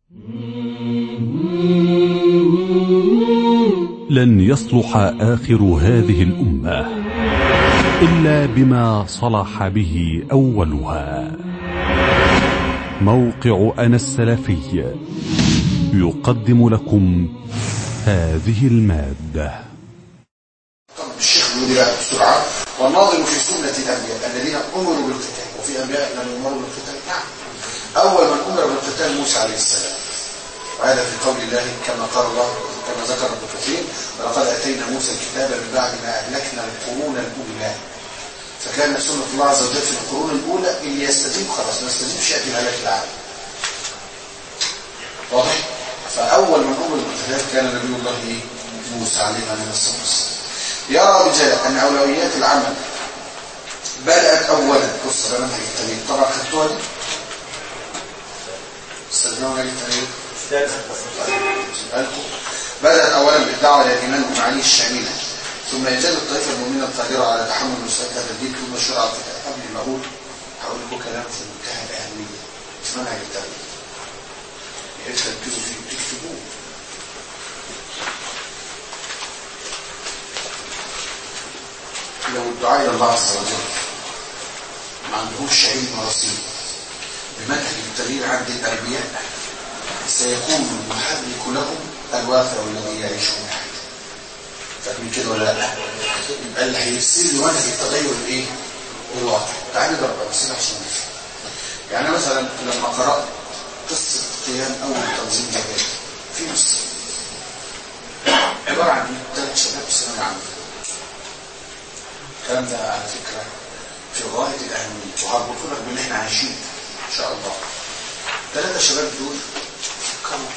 لن يصلح آخر هذه الأمة إلا بما صلح به أولها موقع أنا السلفي يقدم لكم هذه المادة الشيخ بيقول بقى بسرعة والناظر في سنة الأنبياء الذين أمروا بالقتال وفي أنبياء لم يؤمروا بالقتال نعم أول من أمر بالقتال موسى عليه السلام وهذا في قول الله كما قال الله كما ذكر ابن كثير ولقد أتينا موسى الكتاب من بعد ما أهلكنا القرون الأولى فكان سنة الله عز وجل في القرون الأولى اللي يستجيب خلاص ما يستجيبش يأتي هلاك العالم واضح؟ فأول من أمر بالقتال كان نبي الله موسى عليه الصلاة والسلام يرى رجال أن أولويات العمل بدأت أولا بص بقى منهج التاريخ طبعا خدتوها دي استخدموا منهج التاريخ بدأت أولا بالدعوة إلى الإيمان بمعانيه الشاملة ثم يزال الطائفة المؤمنة القادرة على تحمل مسؤولية هذا الدين ثم شرع القتال قبل ما أقول هقول لكم كلام في منتهى الأهمية في منهج التاريخ يا ريت تركزوا فيه وتكتبوه لو الدعاء الى الله عز وجل ما عندهمش علم رصيد بمنهج التغيير عند الانبياء سيكون المحرك لهم الواقع الذي يعيشون حياته فاهمين كده ولا لا يبقى اللي هيرسل لي منهج التغير الايه الواقع تعالى نضرب امثله عشان نفهم يعني مثلا لما قرات قصه قيام اول تنظيم جبهه في مصر عباره عن ثلاث شباب في ثانويه عامه الكلام ده على فكرة في غاية الأهمية وهربط لك باللي احنا عايشين إن شاء الله ثلاثة شباب دول فكروا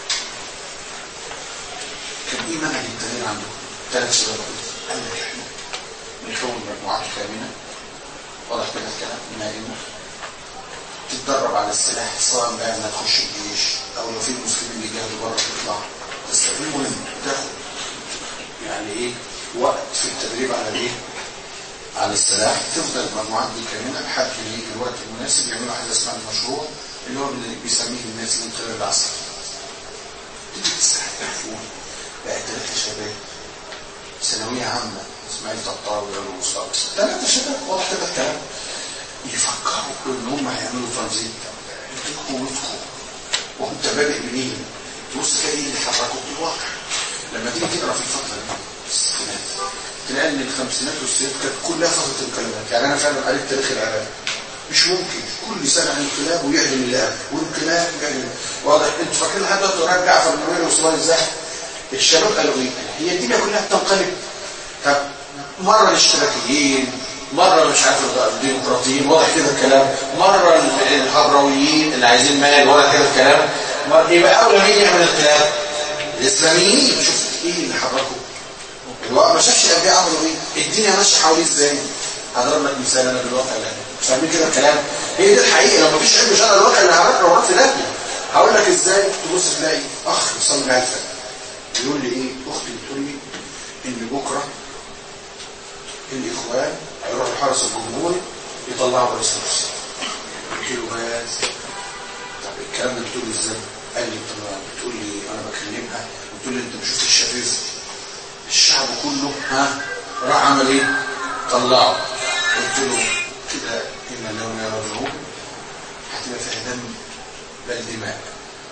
كان إيه منهج التغيير عندهم ثلاث شباب دول قال لك احنا نكون مجموعات كاملة واضح كده الكلام نائمة تتدرب على السلاح سواء بقى انها تخش الجيش او لو في المسلمين بيجاهدوا بره تطلع بس المهم تاخد يعني ايه وقت في التدريب على الايه على السلاح تفضل المجموعات دي كاملة لحد ما يجي الوقت المناسب يعملوا حاجه اسمها المشروع اللي هو اللي بيسميه الناس الانقلاب العسكري. تيجي تسأل التليفون بقى ثلاثة شباب ثانوية عامة اسماعيل طبطاوي وعلو مصطفى ثلاثة شباب واضح كده الكلام يفكروا ان هم هيعملوا تنظيم انتوا قوتكم وانت بادئ منين؟ تبص تلاقي ايه اللي حركوا في الواقع لما تيجي تقرا في الفترة دي الستينات تلاقي ان الخمسينات والستينات كانت كلها فتره انقلابات يعني انا فعلا قريت تاريخ العراق مش ممكن كل سنه انقلاب ويعلن اللي قبل وانقلاب ويعلن واضح انتوا فاكرين لحد دلوقتي قريب جعفر بن نمير وصلاح ازاي الشباب قالوا ايه هي الدنيا كلها بتنقلب طب مره الاشتراكيين مره مش عارف الديمقراطيين واضح كده الكلام مره الهبراويين اللي عايزين مال واضح كده الكلام مره يبقى اولى مين يعمل انقلاب الاسلاميين شوف ايه اللي حركوا الواقع ما شافش الانبياء عملوا ايه الدنيا ماشيه حواليه ازاي هضرب لك مثال انا بالواقع اللي مش فاهمين كده الكلام هي دي الحقيقه لو مفيش علم شرع الواقع اللي هعرفنا وراك في داهيه هقول لك ازاي تبص تلاقي اخ بيصلي معايا الفجر يقول لي ايه اختي بتقول لي ان بكره الاخوان هيروحوا الحرس الجمهوري يطلعوا رئيس مرسي قلت له بس طب الكلام ده بتقوله ازاي قال لي بتقول لي انا بكلمها بتقول لي انت ما شفتش الشفيف الشعب كله ها راح عمل ايه طلعه قلت له كده ان لو يرجعون هتبقى فيها دم بل دماء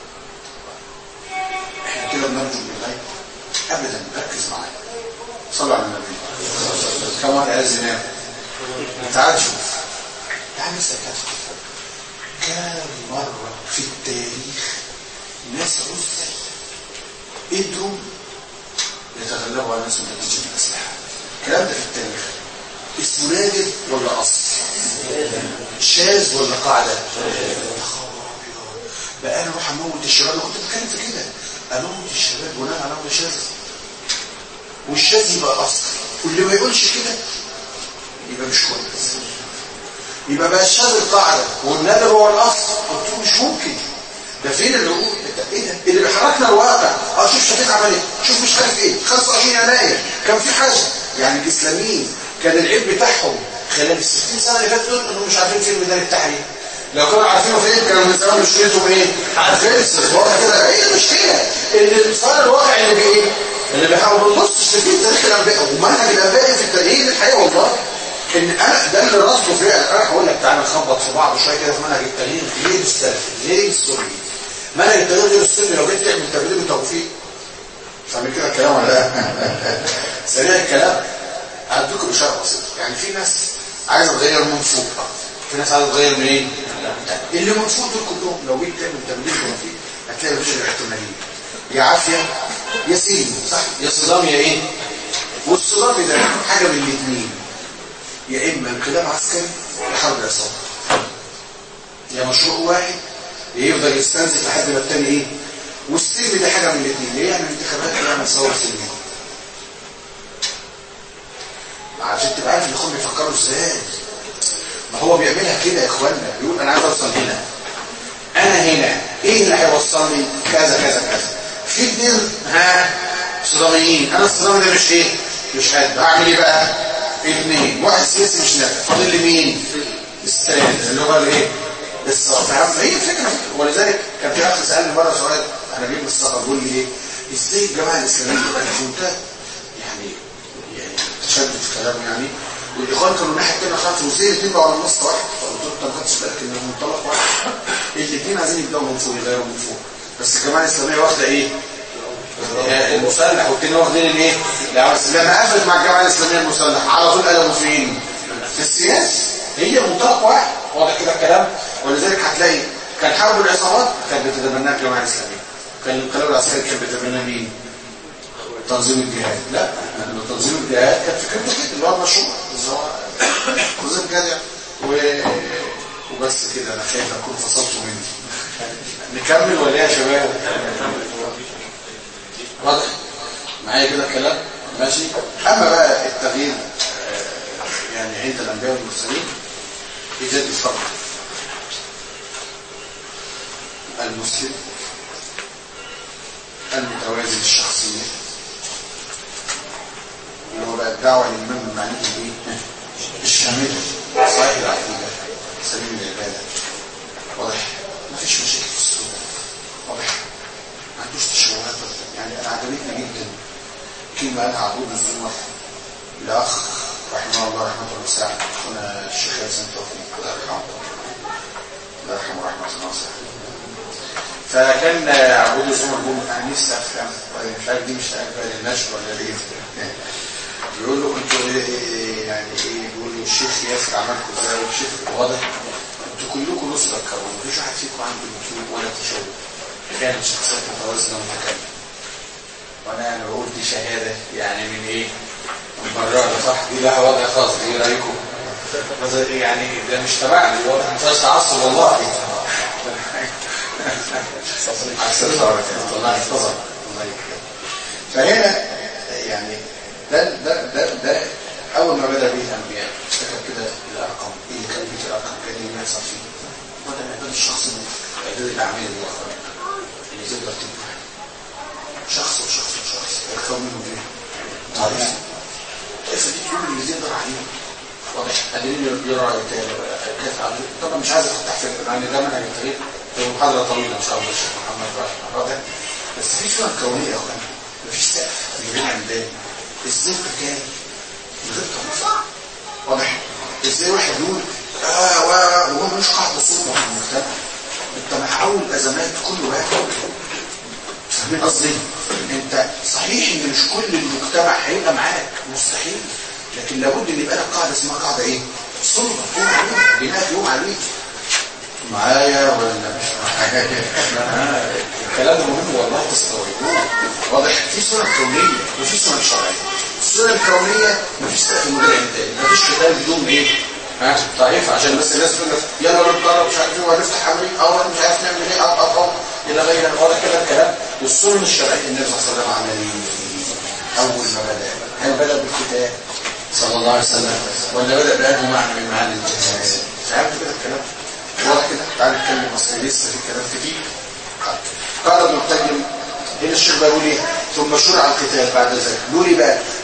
احنا كده بنرجو بالله ابدا ركز معايا صلوا على النبي كما قال الزنا تعال شوف تعال نسال كام مره في التاريخ ناس رسل قدروا يتغلبوا على ناس نتيجة الأسلحة الكلام ده في التاريخ اسمه نادر ولا أصل شاذ ولا قاعدة بقى انا اروح اموت الشباب انا كنت بتكلم في كده اموت الشباب بناء على امر شاذ والشاذ يبقى اصل واللي ما يقولش كده يبقى مش كويس يبقى بقى الشاذ القاعده والنادر هو الاصل قلت له مش ممكن ده فين العقول ايه ده اللي بيحركنا الواقع اه شوف شفيق عمل ايه شوف مش عارف ايه 25 يناير كان في حاجه يعني الاسلاميين كان العيب بتاعهم خلال ال 60 سنه اللي فاتوا دول انهم مش عارفين فين ميدان التحرير لو كانوا عارفينه فين كانوا من زمان مشكلتهم ايه خلصت واضح كده ايه المشكله ان صار الواقع اللي بايه اللي بيحاول نبص في تاريخ الانبياء ومنهج الانبياء في التاريخ الحقيقه والله ان انا ده اللي رصده فعلا انا هقول لك تعالى نخبط في بعض شويه كده في منهج التغيير ليه السلفي ليه السني منهج التغيير غير السني لو جيت تعمل تغيير وتوفيق فاهمين كده الكلام ولا لا سريع الكلام هديكم اشاره بسيطه يعني في ناس عايزه تغير من فوق في ناس عايزه تغير من ايه اللي من فوق دول كلهم لو جيت تعمل تغيير وتوفيق هتلاقي مفيش الاحتماليه يا عافيه يا سين صح يا صدام يا ايه والصدام ده حاجه من الاثنين يا اما انقلاب عسكري يا حرب عصابه يا مشروع واحد يا يفضل يستنزف لحد ما التاني ايه والسلم ده حاجه من الاثنين يا يعمل انتخابات يا يعمل ثوره سلميه عشان تبقى عارف الاخوان بيفكروا ازاي ما هو بيعملها كده يا اخوانا بيقول انا عايز اوصل هنا انا هنا ايه اللي هيوصلني كذا كذا كذا في اثنين ها صداميين انا الصدامي ده مش ايه مش قد هعمل ايه بقى اثنين واحد سياسي مش نافع فاضل لي مين الثالث اللي هو الايه الصراع فهم هي الفكره ولذلك كان في اخ سالني مره سؤال انا جاي من السفر بيقول لي ايه ازاي الجماعه الاسلاميه انا في منتهى يعني يعني تشدد في كلامه يعني والاخوان كانوا الناحيه الثانيه خالص وزي الاثنين بقوا على النص واحد فقلت له انت ما خدتش بالك ان المنطلق واحد الاثنين عايزين يبداوا من فوق يغيروا من فوق بس الجماعه الاسلاميه واخده ايه المسلح والتاني واخدين الايه لما قفلت مع الجماعه الاسلاميه المسلح على طول قلبوا فين في السياسه هي منطلق واحد واضح كده الكلام ولذلك هتلاقي كان حرب العصابات كانت بتتبناها الجماعه الاسلاميه كان الانقلاب العسكري كان بيتبناه مين تنظيم الجهاد لا تنظيم الجهاد كان فكرته كده اللي هو المشروع تنظيم الجهاد و... وبس كده انا خايف اكون فصلته مني نكمل ولا يا شباب واضح معايا كده الكلام ماشي اما بقى التغيير يعني عند الانبياء والمرسلين ايجاد الفرق المسلم المتوازن الشخصيه اللي هو بقى الدعوه للامام المعني بايه الشامله صحيح العقيده سليم العباده واضح مفيش مشاكل في الصوره واضح ما عندوش تشوهات يعني انا عجبتني جدا كلمه قالها عبود الزمر لاخ رحمه الله رحمه الله وسعه اخونا الشيخ ياسين توفيق الله يرحمه الله يرحمه رحمه الله فكان عبود الزمر بيقول انا نفسي افهم مش عارف دي مش عارف النشر ولا ليه بيقول له انتوا ايه يعني ايه بيقول له الشيخ ياسر عملكم ازاي والشيخ واضح انتوا كلكم نص ذكروا مفيش واحد فيكم عنده نتوء ولا تشوه كانت شخصيات متوازنه ومتكامله وانا يعني بقول دي شهاده يعني من ايه من بره صح دي لها وضع خاص دي ايه رايكم يعني ده مش تبعنا دي واضح مش تعصب والله عكس الصورة الله يحفظك الله يكرمك فهنا يعني ده ده ده ده اول ما بدا به الانبياء افتكر كده الارقام ايه اللي كان بيت الارقام كان ايه اللي بيحصل فيه بدا اعداد الشخص من اعداد الاعمال الاخرى اللي تقدر تبقى شخص وشخص وشخص يكون منه ايه تعريف الطائفه دي كل اللي تقدر عليهم واضح قادرين يرى كيف عليه طبعا مش عايز افتح في لان ده منهج التغيير في محاضره طويله ان شاء الله الشيخ محمد واضح بس في صوره كونيه يا اخوان مفيش سقف اللي بين عندنا ازاي كان من غير طريقه واضح ازاي واحد يقول اه وهو ملوش قاعده صوت في المجتمع انت محاول ازمات كل واحد فاهمين قصدي انت صحيح ان مش كل المجتمع هيبقى معاك مستحيل لكن لابد ان يبقى لك قاعده اسمها قاعده ايه صلبه تقوم عليها بناء يقوم عليك معايا ولا مش معايا الكلام مهم والله تستوعبوه واضح في سنن كونيه وفي سنن شرعيه السنن الكونيه مفيش سقف من غير عمدان مفيش قتال بدون ايه ها طائفه عشان بس الناس تقول لك يلا نتضرب مش عارف ايه وهنفتح امريكا او مش عارف نعمل ايه او او او الى غير واضح كده الكلام والسنن الشرعيه النبي صلى الله عليه وسلم عمل ايه اول ما بدا هل بدا بالكتاب صلى الله عليه وسلم ولا بدا بأنه معنى من معاني الجهاد فهمت كده الكلام واضح كده تعال نتكلم اصل لسه في كلام كتير قال ابن القيم هنا الشيخ بيقول ايه ثم شرع القتال بعد ذلك بيقول ايه بقى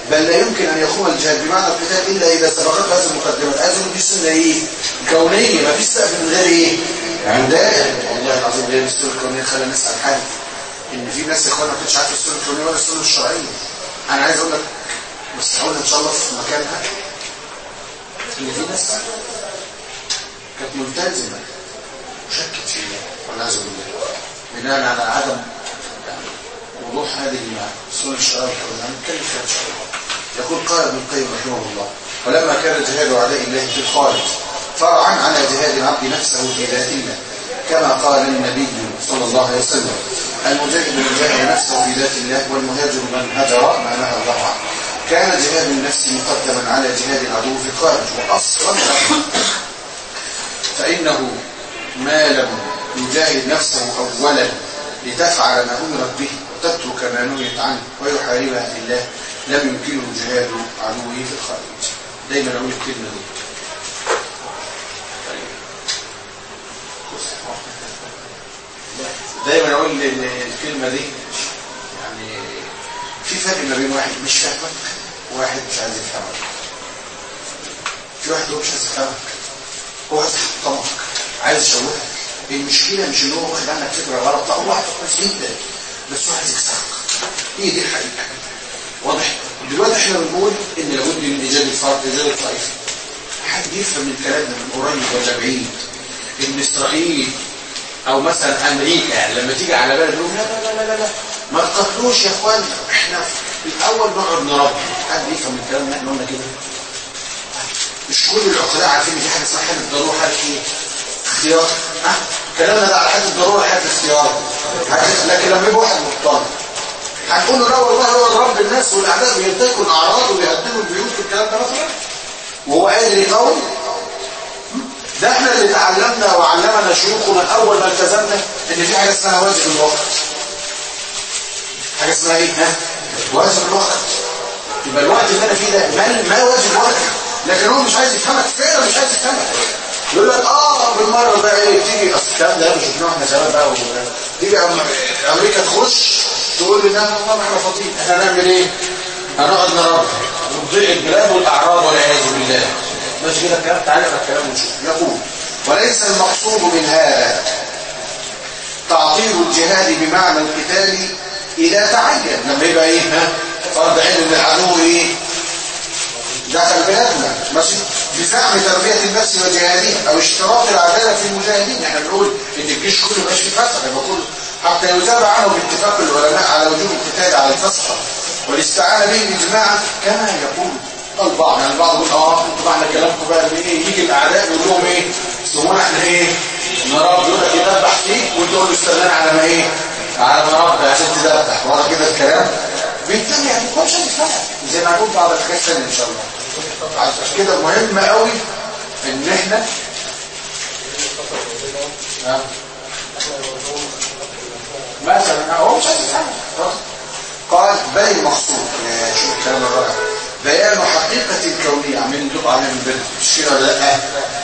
بل لا يمكن أن يقوم الجهاد بمعنى القتال إلا إذا سبقت هذه المقدمات هذه دي سنة إيه؟ كونية ما فيش سقف من غير إيه؟ عندها والله العظيم غير السنة الكونية خلينا نسأل حاجة إن في ناس يا إخوانا ما كانتش عارفة السنة الكونية ولا السنة الشرعية أنا عايز أقول لك بس حاول إن شاء الله في مكانها إن في ناس كانت ملتزمة وشكت فيها والعياذ بالله بناء على عدم يعني وضوح هذه السنن الشرعيه الكونيه هنتكلم فيها ان شاء الله يقول قال ابن القيم رحمه الله ولما كان جهاد اعداء الله في الخارج فرعا على جهاد العبد نفسه في ذات الله كما قال النبي صلى الله عليه وسلم المجاهد من جاهد نفسه في ذات الله والمهاجر من هجر ما نهى الله عنه كان جهاد النفس مقدما على جهاد العدو في الخارج واصلا فانه ما لم يجاهد نفسه اولا لتفعل ما امرت به وتترك ما نهيت عنه ويحاربها في الله لم يمكنه جهاد عدوه في الخارج دايما اقول الكلمه دي دايما اقول الكلمه دي يعني في فرق ما بين واحد مش فاهمك وواحد مش عايز يفهمك في واحد هو مش عايز يفهمك هو عايز يحطمك عايز يشوهك المشكله مش ان هو واخد عنك فكره غلط لا هو واحد كويس جدا بس هو عايز يكسرك هي دي الحقيقه واضح دلوقتي احنا بنقول ان لابد من ايجاد الفرق ايجاد الطائفه حد يفهم من كلامنا من قريب ولا بعيد ان اسرائيل او مثلا امريكا يعني لما تيجي على بالك يقول لا لا لا لا لا ما تقتلوش يا اخوان احنا في الاول نقعد نربي حد يفهم من كلامنا احنا قلنا كده مش كل العقلاء عارفين ان في حاجه اسمها حاله ضروره حاله ايه اختيار ها كلامنا ده على حاله الضروره حاله الاختيار لكن لما يبقى واحد مضطر هنقول له لا والله هو رب الناس والاعداء بينتهكوا الاعراض وبيهدموا البيوت والكلام ده مثلا وهو قادر يقاوم ده احنا اللي اتعلمنا وعلمنا شيوخنا اول ما التزمنا ان في حاجه اسمها واجب الوقت حاجه اسمها ايه ها واجب الوقت يبقى الوقت اللي انا فيه ده ما, ما واجب وقت لكن هو مش عايز يفهمك فعلا مش عايز يفهمك يقول لك اه بالمره بقى ايه تيجي اصل الكلام ده شفناه احنا شباب بقى تيجي امريكا تخش تقول لي لا والله ما احنا فاضيين احنا هنعمل ايه هنقعد نربي ونضيع البلاد والاعراض والعياذ بالله ماشي كده الكلام تعالى الكلام ونشوف يقول وليس المقصود من هذا تعطيل الجهاد بمعنى القتال اذا تعين لما يبقى ايه ها فرض عين ان العدو ايه دخل بلادنا ماشي بزعم تربيه النفس وجهادها او اشتراط العداله في المجاهدين احنا بنقول ان الجيش كله ماشي في فسخ يبقى كله حتى يتابع عنه باتفاق العلماء على وجوب القتال على الفسخ والاستعانه به اجماعا كما يقول البعض يعني البعض يقول اه انتوا معنى كلامكم بقى ايه يجي الاعداء يقول لهم ايه سمونا احنا ايه نراب يقول لك يذبح فيك وانت تقول له استنى على ما ايه على ما رب عشان تذبح ورا كده الكلام بالتالي يعني ما مش هتفهم زي ما هنقول بعض الحاجات ثانيه ان شاء الله عشان كده مهم قوي ان احنا ها مثلا هو مش هتفهم قال بل المقصود شوف الكلام الرائع بيان حقيقة الكونية عمالين ندوق عليها من بدري مش كده ولا لا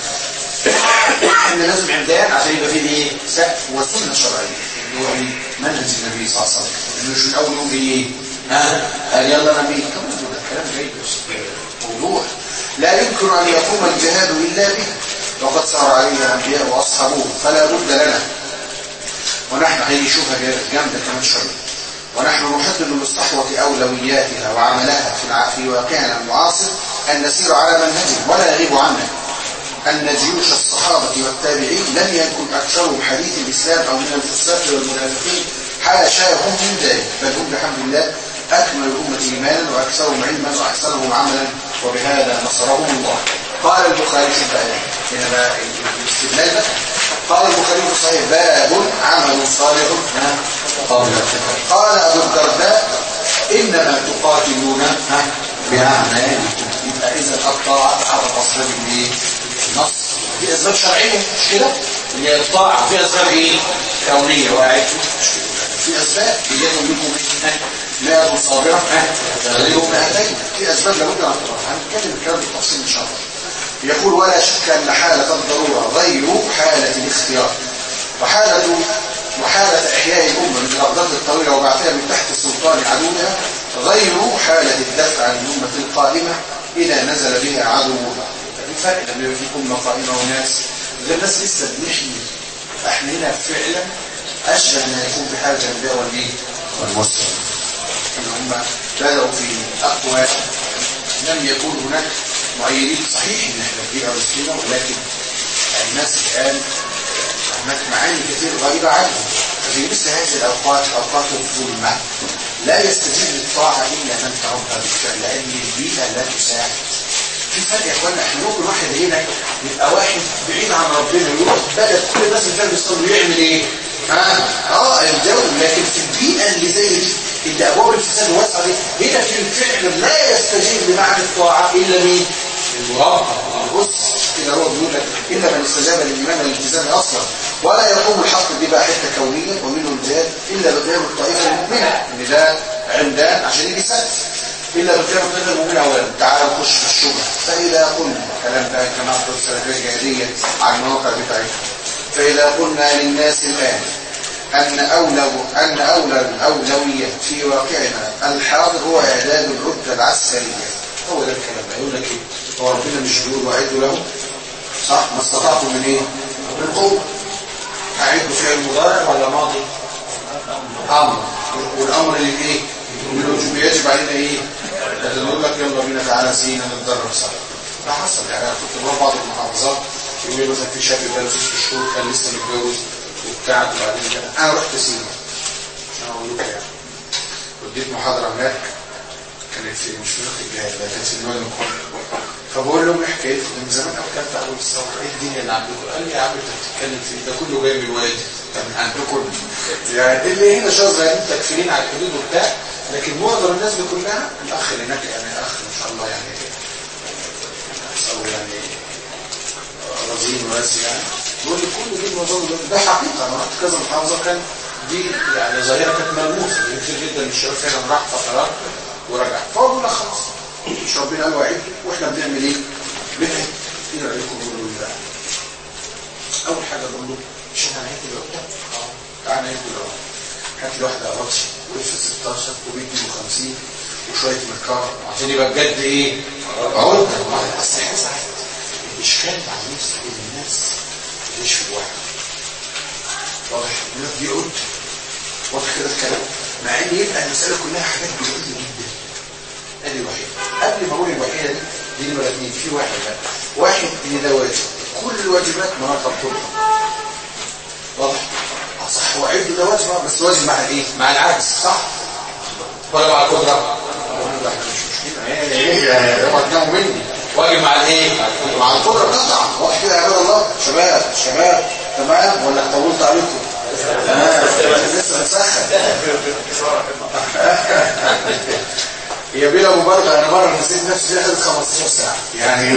ان لازم عمدان عشان يبقى فيه ايه سقف وسنة شرعية اللي هو ايه منهج النبي صلى الله عليه وسلم انه مش من اول يوم ايه ها قال يلا نبي كمان ده كلام جيد موضوع لا يمكن ان يقوم الجهاد الا به وقد سار عليه الانبياء واصحابه فلا بد لنا ونحن هنشوفها جامده كمان شويه ونحن نحدد للصحوة أولوياتها وعملها في في واقعنا المعاصر أن نسير على منهجهم ولا يغيب عنا أن جيوش الصحابة والتابعين لم يكن أكثرهم حديث الإسلام أو من الفساق والمنافقين حاشاهم من ذلك بل هم بحمد الله أكمل الأمة إيمانا وأكثرهم علما وأحسنهم عملا وبهذا نصرهم الله قال البخاري في البيان هنا بقى الاستدلال بقى قال البخاري في صحيح باب عمل صالح قبل قال ابو الدرداء انما تقاتلون باعمالكم يبقى اذا الطاعه على تصريف الايه النص في اسباب شرعيه مش كده اللي هي الطاعه في اسباب ايه كونيه وقعت في اسباب بيجوا منكم لا صابره تغلبوا مئتين في اسباب لابد ان هنتكلم الكلام بالتفصيل ان شاء الله يقول ولا شك أن حالة الضرورة غير حالة الاختيار وحالة وحالة إحياء الأمة من الأرضات الطويلة وبعثها من تحت سلطان عدوها غير حالة الدفع عن الأمة القائمة إذا نزل بها عدوها في فرق لما يبقى في أمة قائمة وناس غير ناس لسه بنحيي احنا هنا فعلا أشبه ما يكون بحالة الأنبياء والإيه والمرسلين إن هم بدأوا في أقوى لم يكن هناك معينين صحيح إن احنا كبيرة مسلمة ولكن الناس الآن هناك معاني كثير غريبة عنهم ففي مثل هذه الأوقات أوقات الظلمة لا يستجيب للطاعة إلا من تعبها بالفعل لأن البيئة لا تساعد في فرق يا اخوانا احنا ممكن واحد هنا يبقى واحد بعيد عن ربنا يروح بلد كل الناس اللي كانوا بيصلوا يعمل ايه؟ ها؟ اه الجو لكن في البيئه اللي زي دي اللي ابواب الفساد واسعه دي هنا في الفعل لا يستجيب لمعنى الطاعه الا مين؟ المرابط بص كده هو بيقول لك الا من استجاب للايمان والالتزام اصلا ولا يقوم الحق دي بقى حته كونيه ومنه الجهاد الا بقيام الطائفه المؤمنه ان ده عمدان عشان يجي سقف إلا بقيام الطائفة المؤمنة أولا تعالى نخش في الشبهة فإذا قلنا كلام ده كما أخذ السلفية الجاهلية عن المواقع بتاعتها فإذا قلنا للناس الآن أن أولو أن أولى الأولوية في واقعنا الحاضر هو إعداد العدة العسكرية هو ده الكلام ده يقول لك إيه هو ربنا مش بيقول وأعدوا له صح ما استطعتم من إيه؟ من قوة أعدوا فعل مضارع ولا ماضي؟ أمر والأمر اللي إيه؟ والوجوب يجب علينا إيه؟ لازم نقول لك يلا بينا تعالى سينا نتدرب سوا ده حصل يعني انا كنت بروح بعض المحافظات يقول لي مثلا في شاب بقاله ست شهور كان لسه متجوز وبتاع وبعدين كده انا رحت سينا عشان اقول لكم يعني وديت محاضره هناك كانت في مش في نقطه الجهاد ده كانت في الوادي المقر فبقول لهم ايه حكايتكم من زمان قوي كانت اول الثوره ايه الدنيا اللي عندكم قال لي يا عم انت بتتكلم في ده كله جاي من الوادي طب عندكم يعني اللي هنا شويه صغيرين تكفيرين على الحدود وبتاع لكن معظم الناس دي كلها الاخ اللي هناك يعني اخ ما شاء الله يعني او يعني رزين وراسي يعني بيقول لي كل دي معظم ده حقيقه انا رحت كذا محافظه كان دي يعني ظاهره كانت ملموسه كتير جدا من الشباب فعلا راح فترات ورجع فهو بيقول لك خلاص مش ربنا قال وعيد واحنا بنعمل ايه؟ بنعمل ايه رايكم نقول له لا اول حاجه بقول له مش احنا هنعيد العقده؟ اه تعالى نعيد العقده هات لي واحده اراضي واف 16 وبيدي 50 وشويه مكار عشان يبقى بجد ايه؟ عقده اصل احنا ساعات الاشكال بتاع الناس ان الناس تعيش في الوحده واضح الناس دي عقده واضح كده الكلام مع ان يبقى المساله كلها حاجات بعيده جدا ادي الوحيده قبل ما اقول الوحيده دي دي نمره اثنين في واحد بقى واحد ان ده واجب كل الواجبات مناطق كلها واضح صح هو عيب ده واجب بس واجب مع الايه مع العجز صح ولا مع القدره مش مشكله ايه اوعى تناموا مني واجب مع الايه مع القدره قطعا واحد كده يا عباد الله شباب شباب تمام ولا طولت عليكم تمام لسه بتسخن هي بلا مبالغه انا مره نسيت نفسي فيها خدت 15 ساعه يعني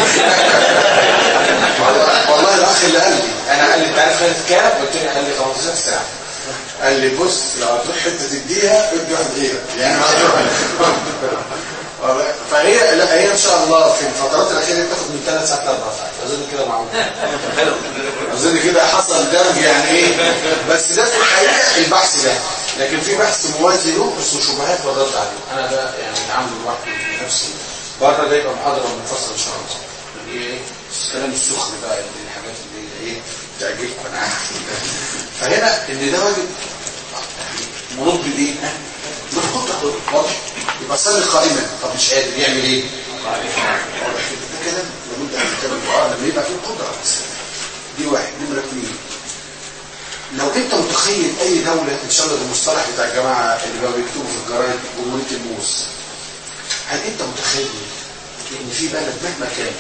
والله, والله الاخ اللي قال لي انا قال لي انت عارف خدت كام قلت له قال لي 15 ساعه قال لي بص لو هتروح حته تديها ادي واحد غيرك يعني فهي لا هي ان شاء الله في الفترات الاخيره بتاخد من 3 ساعات ل 4 ساعات اظن كده معقول حلو اظن كده حصل درج يعني ايه بس ده في الحقيقه البحث ده لكن في بحث موازي له اسمه شبهات والرد عليه انا ده يعني عامل لوحدي بنفسي بره ده يبقى محاضره منفصله ان شاء الله ايه الكلام السخن بقى اللي الحاجات اللي ايه تعجبكم انا عارف فهنا ان ده واجب مرد بايه بالخطه واضح يبقى صار قائما طب مش قادر يعمل ايه واضح ده كلام لابد ان نتكلم لما يبقى في قدره دي واحد نمره اثنين لو انت متخيل اي دولة ان شاء الله ده المصطلح بتاع الجماعة اللي بقوا بيكتبوا في الجرايد جمهورية الموس هل انت متخيل ان في بلد مهما كانت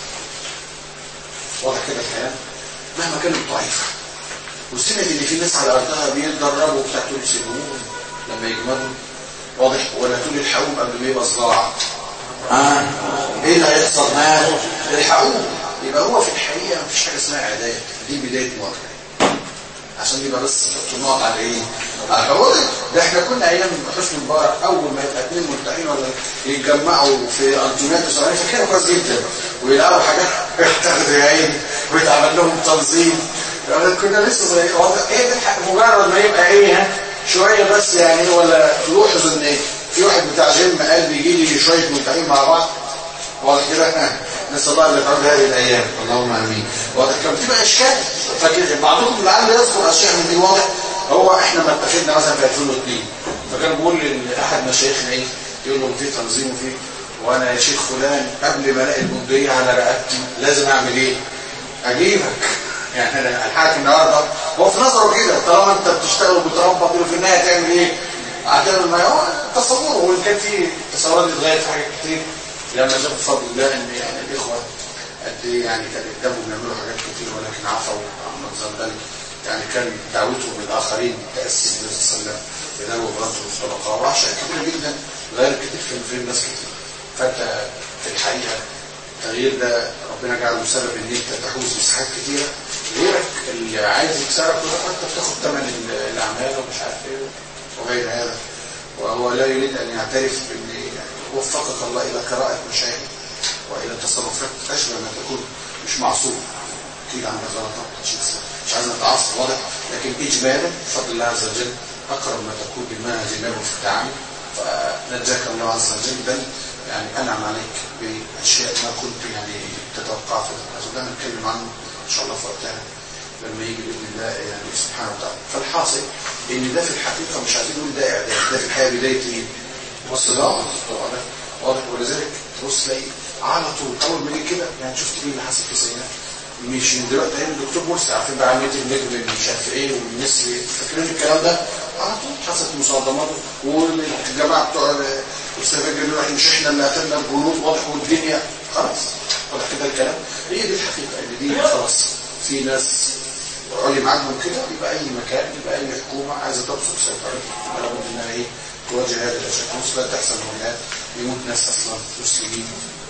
واضح كده الكلام مهما كانت ضعيفة وسمعت ان في ناس على ارضها بيتدربوا وبتاع تقول سيبوهم لما يجمدوا واضح ولا تقول الحقوهم قبل ما يبقى صداع اه ايه اللي هيحصل معاه الحقوهم يبقى هو في الحقيقة مفيش حاجة اسمها عداية دي بداية مواجهة عشان يبقى بس تحط نقط على ايه على الحوض ده احنا كنا ايام حسني مبارك اول ما يبقى اثنين ملتحين ولا يتجمعوا في انتونيات اسرائيل فكانوا كويس جدا ويلعبوا حاجات يتاخدوا يا عيني ويتعمل لهم تنظيم يعني كنا لسه صغيرين ايه ده مجرد ما يبقى ايه ها شويه بس يعني ولا لوحظ ان ايه في واحد بتاع جيم قال بيجي لي شويه ملتحين مع بعض واضح كده نسال الله ان تعود هذه الايام اللهم امين واضح كان بتبقى اشكال فاكر بعضكم لعل يذكر اشياء من دي واضح هو احنا ما اتفقنا مثلا في 2002 فكان بيقول لاحد مشايخنا ايه يقول له في تنظيم وفي وانا يا شيخ فلان قبل ما الاقي البندقيه على رقبتي لازم اعمل ايه اجيبك يعني انا الحاكم النهارده هو في نظره كده طالما انت بتشتغل وبتربط في النهايه تعمل ايه هتعمل ما هو تصوره وان كان في تصورات اتغيرت في حاجات كتير لما شاف بفضل الله ان يعني الاخوه قد ايه يعني كان قدامهم بيعملوا حاجات كتير ولكن عفوا عن ذلك يعني كان دعوتهم للاخرين تاسي النبي صلى الله عليه وسلم بدعوه برده الصدقه واشياء كتيره جدا غير كتير في في الناس كتير فانت في الحقيقه التغيير ده ربنا جعله سبب ان انت تحوز مساحات كتيره غيرك اللي عايز يكسرك انت بتاخد ثمن الاعمال ومش عارف ايه وغير هذا وهو لا يريد ان يعترف بان وفقك الله الى قراءه مشاهد والى تصرفات اشبه ما تكون مش معصوم اكيد عندك غلطات مش عايز نتعصب واضح لكن اجمالا بفضل الله عز وجل اقرب ما تكون بالمنهج النبوي في التعامل فنجاك الله عز وجل بل يعني انعم عليك باشياء ما كنت يعني تتوقع في وده نتكلم عنه ان شاء الله في وقتها لما يجي باذن الله يعني سبحانه وتعالى فالحاصل ان ده في الحقيقه مش عايزين نقول ده اعداد ده في الحقيقه بدايه ايه؟ والصداقه واضح ولذلك تبص تلاقي على طول اول ما يجي كده يعني شفت ايه اللي حصل في سيناء مش من دلوقتي ايام الدكتور مرسي عارفين بقى عمليه النجم مش عارف ايه والناس فاكرين الكلام ده على طول حصلت مصادمات والجماعه بتوع السفاجر اللي مش احنا اللي قتلنا الجنود واضح والدنيا خلاص واضح كده الكلام هي دي الحقيقه ان دي خلاص في ناس علم عنهم كده يبقى اي مكان يبقى اي حكومه عايزه تبسط سيطرتها يبقى لابد انها ايه تواجه هذه الاشياء لا تحصل هناك يموت ناس اصلا مسلمين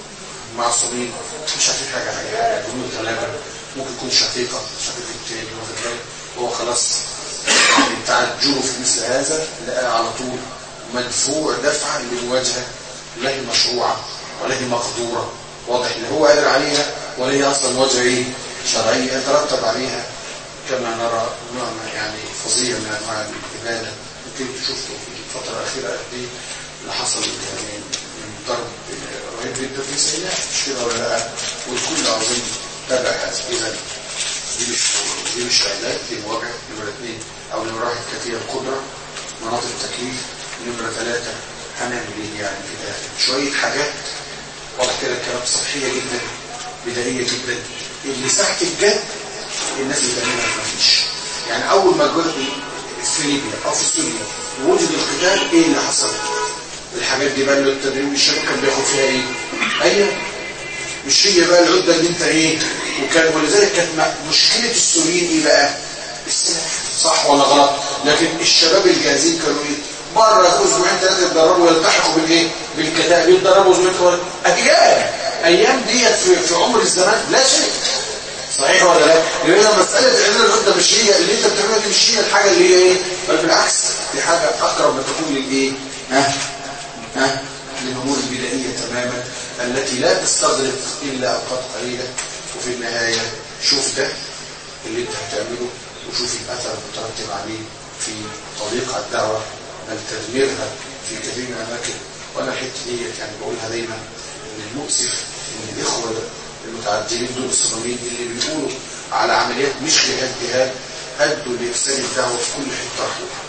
معصومين مش عارفين حاجه حاجه جنود غلابه ممكن يكون شقيقه شقيق التاني واخد بالك هو خلاص يعني تعجله في مثل هذا لقى على طول مدفوع دفعا للمواجهه لا هي مشروعه ولا هي مقدوره واضح اللي هو قادر عليها ولا هي اصلا مواجهه ايه شرعيه يترتب عليها كما نرى نوع يعني فظيع من انواع الاباده يمكن شفته في الفتره الاخيره قد ايه اللي حصل يعني من ضرب رهيب جدا في سيناء مش كده ولا لا والكل اظن تابع هذا اذا دي مش دي مش علاج دي مواجهه نمره اثنين او نمره واحد كثير القدره مناطق التكليف نمره ثلاثه هنعمل ايه يعني كده شويه حاجات واضح كده الكلام سطحيه جدا بدائيه جدا اللي ساعه الجد الناس بتعملها مفيش يعني اول ما جرب في ليبيا او في سوريا ووجد القتال ايه اللي حصل الحاجات دي بقى اللي التدريب الشباب كان بياخد فيها ايه ايوه مش هي بقى العده اللي انت ايه وكان ولذلك كانت مشكله السوريين ايه بقى السلاح صح ولا غلط لكن الشباب الجاهزين كانوا ايه مره اسبوعين ثلاثه يتدربوا ويلتحقوا بالايه بالكتائب يتدربوا اسبوعين اجيال ايام ديت في, في عمر الزمان لا شيء صحيح ولا لا لان مساله علم العده مش هي اللي انت بتعملها دي مش هي الحاجه اللي هي ايه بل بالعكس دي حاجه اقرب ما تكون للايه ها ها للامور البدائيه تماما التي لا تستغرق الا اوقات قليله وفي النهايه شوف ده اللي انت هتعمله وشوف الاثر المترتب عليه في طريق الدعوه بل تدميرها في كثير من الاماكن وانا الحته ديت يعني بقولها دايما ان المؤسف ان الاخوه المتعدلين دول الصهيونيين اللي بيقولوا على عمليات مش جهاد جهاد ادوا لافساد الدعوه في كل حته راحوا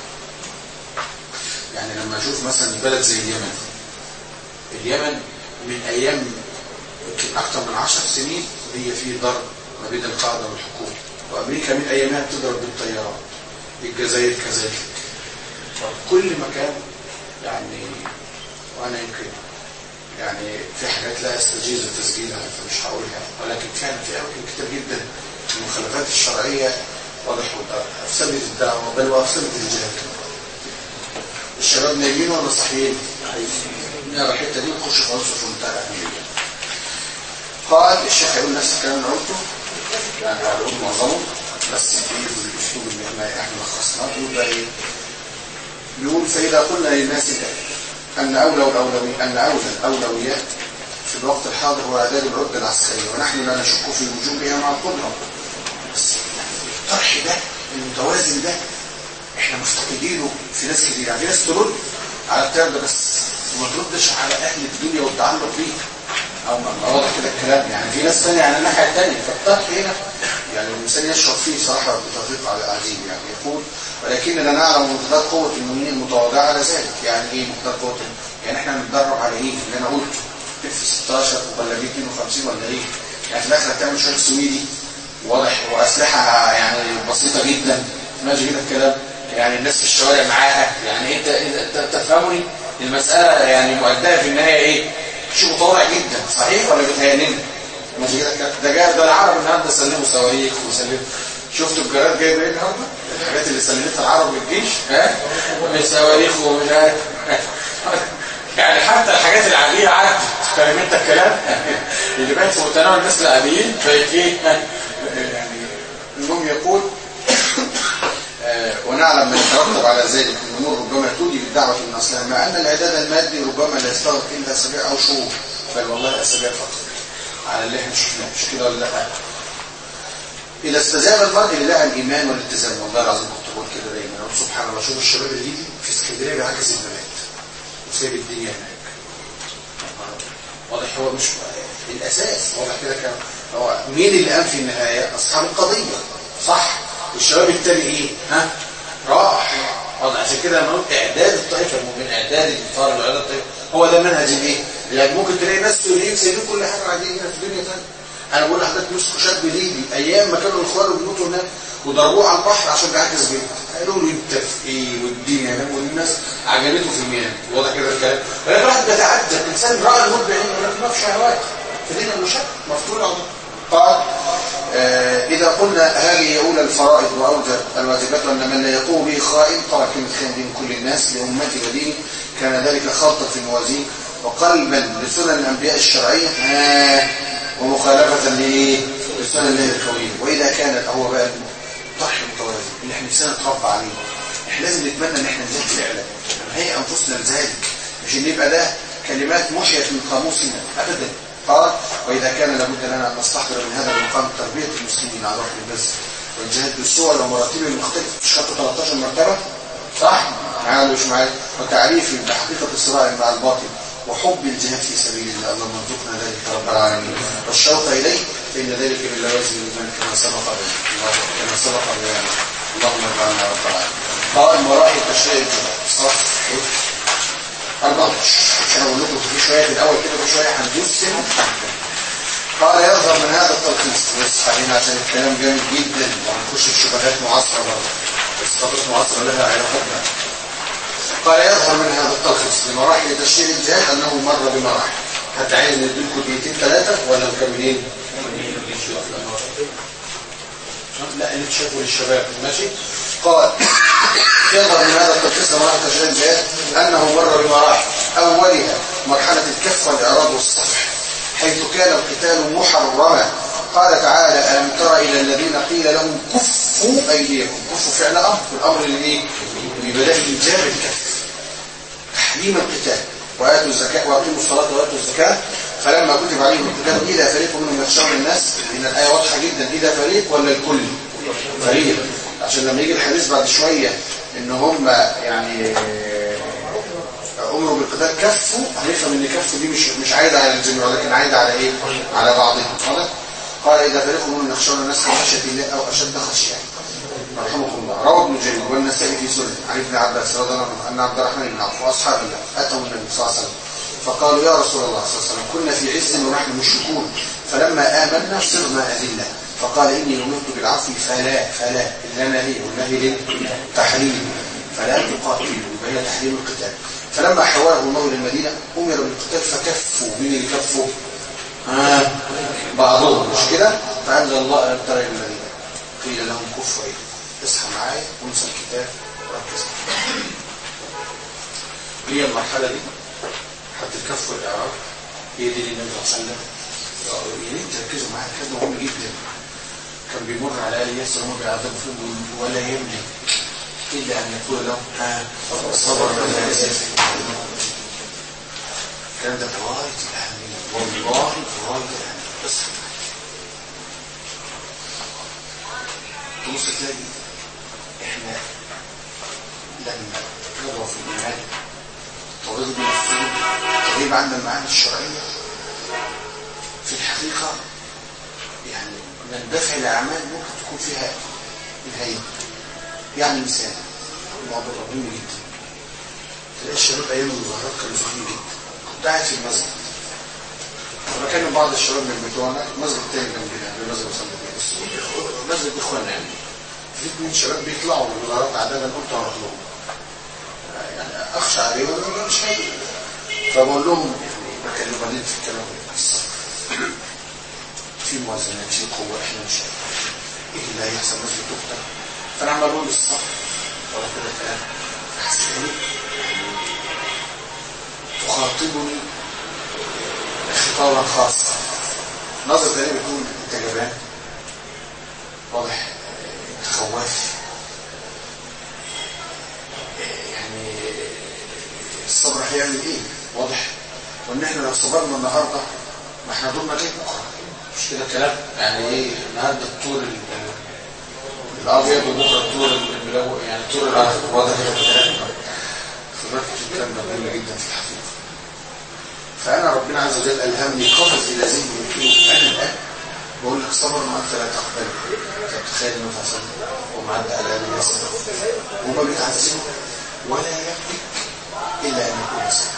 يعني لما اشوف مثلا بلد زي اليمن اليمن من ايام يمكن اكثر من 10 سنين هي في ضرب ما بين القاعده والحكومه وامريكا من ايامها بتضرب بالطيارات الجزائر كذلك كل مكان يعني وانا يمكن يعني في حاجات لا استجيز تسجيلها فمش هقولها ولكن كان في اماكن كتير جدا المخالفات الشرعيه واضح افسدت الدعوه بل وافسدت الجهاد الشباب نايمين ولا صحيين؟ نقرا الحته دي ونخش خالص في منتهى الاهميه قال الشيخ هيقول نفس الكلام اللي قلته يعني هقول معظمه بس في الاسلوب اللي احنا احنا لخصناه بيقول بقى ايه؟ بيقول فاذا قلنا للناس ان اولى الاولوي ان اولى الاولويات في الوقت الحاضر هو اعداد العده العسكريه ونحن لا نشك في وجوبها مع القدره بس الطرح ده المتوازن ده احنا مفتقدينه في ناس كتير يعني في ناس ترد على الكلام ده بس وما تردش على اهل الدنيا والتعلق بيه او ما واضح كده الكلام يعني في ناس ثانيه على الناحيه الثانيه فالطرح هنا يعني الانسان يشرب فيه صراحه بتوفيق على عظيم يعني يقول ولكننا نعلم مقدار قوه المؤمنين المتواضعه على ذلك يعني ايه مقدار قوه يعني احنا بنتدرب على ايه اللي انا قلته اف 16 ولا بي 52 ولا ايه يعني في الاخر هتعمل شويه سويدي واضح واسلحه يعني بسيطه جدا ماشي كده الكلام يعني الناس في الشوارع معاها يعني انت انت تفهمني المساله يعني مؤداه في النهايه ايه شيء متواضع جدا صحيح ولا بيتهيألنا ماشي كده الكلام ده جاء ده العرب النهارده سلموا صواريخ وسلموا شفتوا الجرائد جايب ايه النهارده الحاجات اللي سلمتها العرب للجيش ها من صواريخ ومش عارف يعني حتى الحاجات العاديه عدت فاهم انت الكلام اللي بقت في متناول الناس العاديين بقت ايه يعني المهم يقول ونعلم ما يترتب على ذلك من الامور ربما تودي بالدعوه من اصلها مع ان الاعداد المادي ربما لا يستغرق الا اسابيع او شهور بل والله اسابيع فقط على اللي احنا شفناه مش كده ولا لا اذا استجاب المرء لله الايمان والالتزام والله العظيم كنت بقول كده دايما اقول سبحان الله شوف الشباب اللي يجي في اسكندريه بيعكس البنات وسايب الدنيا هناك واضح هو مش الاساس واضح كده كان هو مين اللي قام في النهايه اصحاب القضيه صح والشباب التاني ايه ها راح واضح عشان كده لما قلت اعداد الطائفه المؤمن اعداد الفار واعداد الطائفه هو ده منهج الايه يعني ممكن تلاقي ناس سوريين سايبين كل حاجه قاعدين هنا في الدنيا ثانيه انا بقول لحضرتك مسكوا شاب ليبي ايام ما كانوا الاخوان بيموتوا هناك وضربوه على البحر عشان بيعكس بيته قالوا له انت في ايه والدين يا والناس عجبته في المياه واضح كده الكلام فلما الواحد بيتعجب الانسان راى الموت بعينه ولكن ما في شهوات فدينا المشاكل مفتوح قال آه إذا قلنا هذه أولى الفرائض وأوجب الواجبات وأن من لا يقوم به خائن ترك من خير دين كل الناس لأمتي وديني كان ذلك خلطا في الموازين وقلبا لسنن الأنبياء الشرعية آه ومخالفة لسنن الله الكونية وإذا كان هو بقى الطرح المتوازي اللي احنا نفسنا نتربى عليه احنا لازم نتمنى ان احنا نزيد فعلا هي انفسنا لذلك مش ان يبقى ده كلمات محيت من قاموسنا ابدا قال وإذا كان لابد لنا أن نستحضر من هذا المقام تربية المسلمين على وحي البث والجهاد بالصور ومراتبه المختلفة مش خدت 13 مرتبة صح؟ معايا ولا مش معايا؟ وتعريفي بحقيقة الصراع مع الباطل وحب الجهاد في سبيل الله اللهم ارزقنا ذلك رب العالمين والشوق إليه فإن ذلك من لوازم الإيمان كما سبق الله كما سبق بيانه اللهم اجعلنا رب العالمين قال مراحل تشريع الجهاد صح؟ أربعة مش أنا بقول لكم في شوية في الأول كده في شوية هندوس سنة قال يظهر من هذا التلخيص بس خلينا عشان الكلام جامد جدا وهنخش في شبهات معاصرة برضه بس خطوة معاصرة لها علاقات بقى قال يظهر من هذا التلخيص لمراحل تشريع الجهاد أنه مر بمراحل حتى عايز نديلكم دقيقتين ثلاثة ولا مكملين؟ لا اللي تشافوا للشباب ماشي قال يظهر من هذا التلخيص لمراحل تشريع الجهاد أنه مر بمراحل أولها مرحلة الكف والإعراض والصفح حيث كان القتال محرما قال تعالى ألم تر إلى الذين قيل لهم كفوا أيديكم كفوا فعل أمر والأمر اللي إيه؟ ببداء إيجاب الكف تحريم القتال وآتوا الزكاة وأقيموا الصلاة وآتوا الزكاة فلما كتب عليهم القتال إذا فريق منهم يخشون الناس إن الآية واضحة جدا إذا فريق ولا الكل فريق عشان لما يجي الحديث بعد شوية إن هم يعني امروا بالقتال كفوا هنفهم ان كفوا دي مش مش عايده على الجميع ولكن عايده على ايه على بعضهم واضح قال اذا فريق منهم يخشون الناس خشيه الله او اشد خشيه رحمكم الله روى ابن جرير والنسائي في سنن عن ابن عباس رضي الله عنه ان عبد الرحمن بن عوف واصحاب الله اتوا النبي صلى الله عليه وسلم فقالوا يا رسول الله صلى الله عليه وسلم كنا في عز ونحن مشركون فلما امنا صرنا اذله فقال اني امرت بالعفو فلا فلا انما هي والنهي للتحريم فلا تقاتلوا وهي تحريم القتال فلما حوله الله للمدينة أمر بالقتال فكفوا من اللي كفوا آه بعضهم مش كده فأنزل الله ألم ترى المدينة قيل لهم كفوا أيدي اصحى معايا وانسى الكتاب وركز هي المرحلة دي حتى الكف والإعراب هي دي اللي النبي صلى الله عليه وسلم يا ريت تركزوا معايا كلام مهم جدا كان بيمر على آل ياسر وهم بيعذبوا فيهم ولا يملك إلا أن يقول له الصبر ولا يسير الكلام ده غاية الأهمية والله غاية الأهمية بس تبص تلاقي احنا لما نضعف في الإيمان التغيير بين الصدور التغيير عند المعاني الشرعية في الحقيقة يعني ندفع الأعمال ممكن تكون فيها نهاية يعني مثال الموضوع مهم جدا تلاقي الشباب أيام المظاهرات كانوا زهقين جدا كنت قاعد في المسجد فبكلم بعض الشباب من بتوعنا المسجد التاني جنبنا يعني المسجد مثلا مسجد إخواننا يعني في اثنين شباب بيطلعوا من المظاهرات عادة قلت هروح لهم يعني أخشى عليهم أنا مش هاجي فبقول لهم يعني بكلم بعدين في الكلام الصبر في موازنات في قوة احنا مش ايه اللي هيحصل الناس بتقتل فانا عمال اقول الصبر ولا كده كلام حسيت تخاطبني خطابا خاصا نظر تاني بيكون انت جبان واضح انت خواف يعني الصبر هيعمل ايه واضح وان احنا لو صبرنا النهارده ما احنا دورنا ليه بكره مش كده كلام يعني ايه النهارده الطور الابيض وبكره الطور الملون يعني الطور الاخضر واضح كده الكلام فبركه الكلام ده مهم جدا في الحقيقه فانا ربنا عز وجل الهمني قفز الى ذهني يمكن انا الان بقول لك صبر ما انت لا تقبل تتخيل انه فصل ومعدى على ابي ياسر وما بيتعذبه ولا يملك الا ان يكون صبر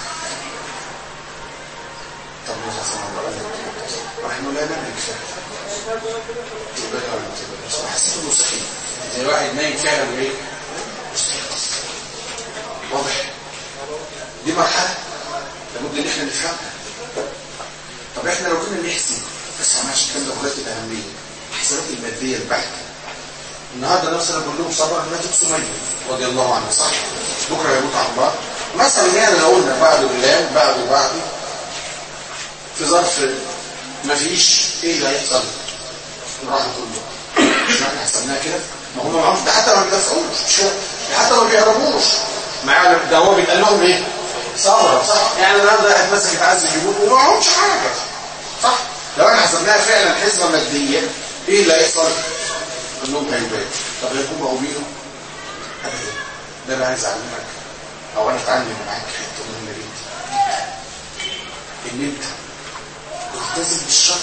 طب ما فصل الله قال لك ونحن لا نملك فعلا تقبل ولا ما تقبلش وحسيت انه صحي زي واحد نايم فعلا وايه مستيقظ واضح دي مرحله لابد ان احنا نفهمها طب احنا لو كنا نحسب بس انا عشان كده غلطت الاهميه الحسابات الماديه البحته النهارده مثلا بقول لهم صبر ماتت سميه رضي الله عنها صح بكره يموت عمار مثلا يعني لو قلنا بعده بالله بعده بعده في ظرف ما فيش ايه اللي هيحصل راح كله مش احنا حسبناها كده ما هم معهمش ده حتى ما بيدفعوش مش كده ده حتى ما بيهربوش معاه ده هو بيتقال لهم ايه صبر صح يعني النهارده واحد ماسك يتعذب يموت وما معهمش حاجه صح لو احنا حسبناها فعلا حسبه ماديه ايه اللي هيحصل كلهم هيبان طب هيكون مقومينه ابدا ده انا عايز اعلمك او انا اتعلم معاك حته مهمه جدا ان انت تلتزم بالشرع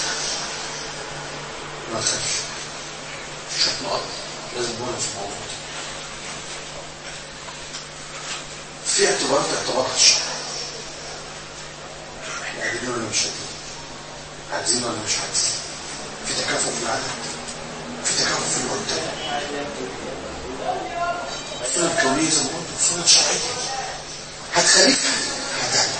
ما تخافش شويه نقط لازم نقولها في الموضوع في اعتبارات اعتبارات الشرع احنا قاعدين ولا مش قاعدين عايزين ولا مش عايزين في تكافؤ في العدد في تكافؤ في المرتب السنة الكونية زي ما قلت سنة شرعية هتخليك هتعلك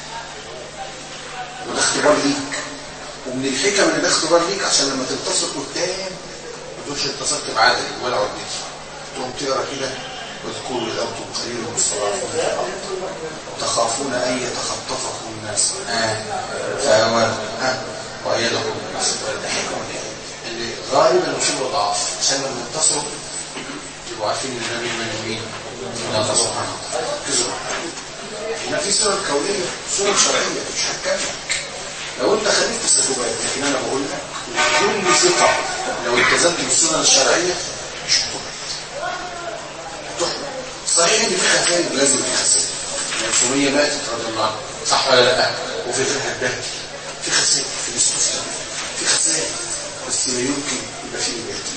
وده اختبار ليك ومن الحكم ان ده اختبار ليك عشان لما تنتصر قدام ما تقولش انتصرت بعدل ولا وديت تقوم تقرا كده واذكروا اذا انتم قليل مستضعفون في الارض تخافون ان يتخطفكم الناس آه. فاواكم آه. وايدكم الناس ده حكمه اللي غالبا يصيبوا ضعف عشان لما ينتصروا يبقوا عارفين ان ده مين من مين من الله سبحانه وتعالى ركزوا هنا في سنن كونيه سنن شرعيه مش هتكلم لو انت خليك في السكوبات لكن انا بقول لك كل ثقه لو التزمت بالسنن الشرعيه مش هتقبل هتحبط صحيح ان في خسائر لازم في خسائر الفوميه ماتت رضي الله عنها صح ولا لا وفي غيرها البهدل في خسائر في الاستفتاء في خسائر بس لا يمكن يبقى فيه بهدل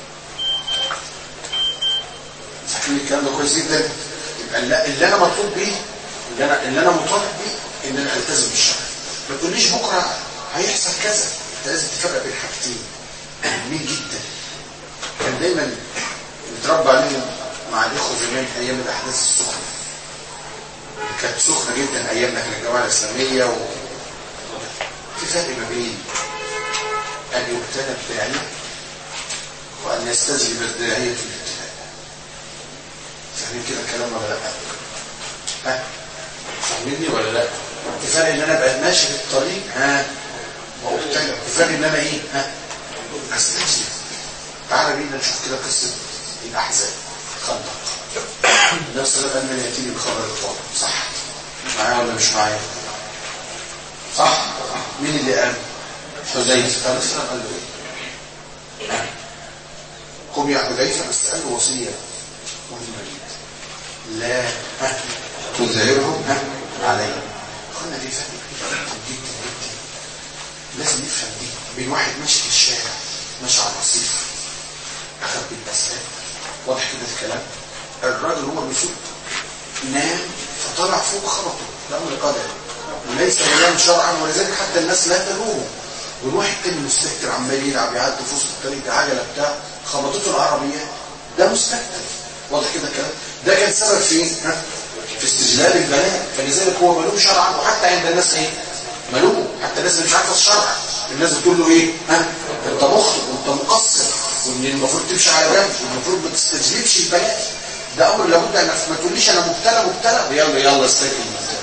فاكرين الكلام ده كويس جدا يبقى اللي انا مطلوب بيه اللي انا اللي انا مطالب بيه ان انا التزم بالشرع ما تقوليش بكره هيحصل كذا انت لازم تفرق بين حاجتين مهمين جدا كان دايما بتربى عليهم مع الاخوه زمان ايام الاحداث السخنه كانت سخنه جدا ايامنا كانت الجماعه الاسلاميه و... في فرق ما بين ان يبتلى الداعيه وان يستجلب الداعيه في الابتلاء فاهمين كده الكلام ولا لا؟ ها؟ فاهميني ولا لا؟ في فرق ان انا ابقى ماشي في الطريق ها وابتلى في فرق ان انا ايه؟ ها؟ استجلب تعالى بينا نشوف كده قصه الاحزاب خندق النبي صلى الله عليه وسلم ياتيني بخبر الطارق صح معايا ولا مش معايا صح مين اللي قال حذيفه قال السلام قال له ايه قم يا حذيفه بس قال له وصيه مهمه جدا لا ها تظهرهم ها عليه قلنا دي فرق كبير جدا جدا جدا لازم نفهم دي بين واحد ماشي في الشارع ماشي على الرصيف اخذ بالاسباب واضح كده الكلام الراجل هو بيسوق نام فطلع فوق خبطه الامر قدري وليس ينام شرعا ولذلك حتى الناس لا تلومه والواحد تاني مستكتر عمال يلعب يعدي في وسط الطريق عجله بتاع خبطته العربيه ده مستكتر واضح كده الكلام ده كان سبب فين ها؟ في استجلاب البلاء فلذلك هو ملوم شرعا وحتى عند الناس ايه ملوم حتى الناس اللي مش عارفه الشرع الناس بتقول له ايه ها انت مخطئ وانت مقصر وان المفروض تمشي على جنب والمفروض ما تستجلبش البلاء ده امر لابد انك ما تقوليش انا مبتلى مبتلى يلا يلا استجلب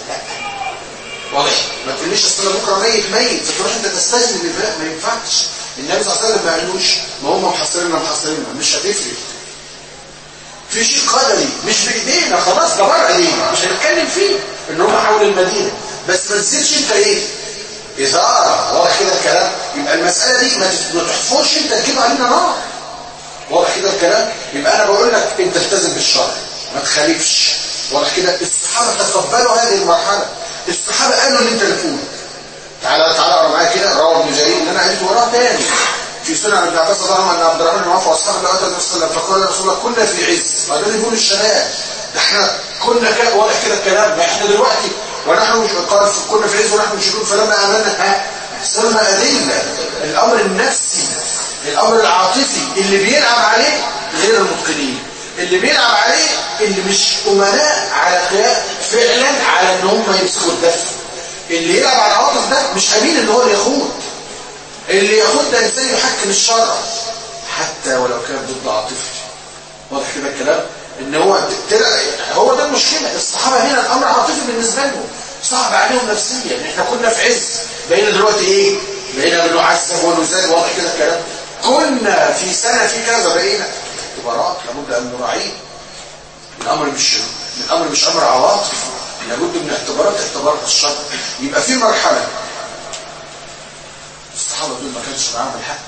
واضح ما تقوليش اصل انا بكره ميت ميت فتروح انت تستجلب البلاء ما ينفعش النبي صلى الله عليه وسلم ما قالوش ما هم محصريننا محصريننا مش هتفرق في شيء قدري مش بايدينا خلاص ده بره ايدينا مش هنتكلم فيه ان هم حول المدينه بس ما تزيدش انت ايه اثاره واضح كده الكلام يبقى المساله دي ما تحفرش انت تجيب علينا نار واضح كده الكلام يبقى انا بقول لك انت التزم بالشرع ما تخالفش واضح كده الصحابه تقبلوا هذه المرحله الصحابه قالوا اللي انت بتقوله تعالى تعالى اقرا معايا كده رواه ابن جرير اللي انا قلت وراه تاني في سنن ابن عباس رضي الله عنه ان عبد الرحمن بن عوف واصحابه اللي اتوا النبي صلى الله عليه وسلم فقال يا رسول الله كنا في عز ما ده اللي بيقول الشباب ده احنا كنا كده واضح كده الكلام ما احنا دلوقتي ونحن مش قال كنا في عز ونحن مشركون فلما امنا ها صرنا ادله الامر النفسي الامر العاطفي اللي بيلعب عليه غير المتقنين اللي بيلعب عليه اللي مش امناء على قيام فعلا على ان هم يمسكوا الدفع اللي يلعب على العاطف ده مش امين ان هو اللي يخوض اللي ياخد ده انسان يحكم الشرع حتى ولو كان ضد عاطفته واضح كده الكلام ان هو تلع... هو ده المشكله الصحابه هنا الامر عاطفي بالنسبه لهم صعب عليهم نفسيا احنا كنا في عز بقينا دلوقتي ايه بقينا بنعذب ونزال واضح كده الكلام كنا في سنه في كذا بقينا اختبارات لابد ان نراعيه الامر مش الامر مش امر عواطف لابد من اعتبارات اعتبارات الشرع يبقى في مرحله الصحابة دول ما كانش معاهم الحق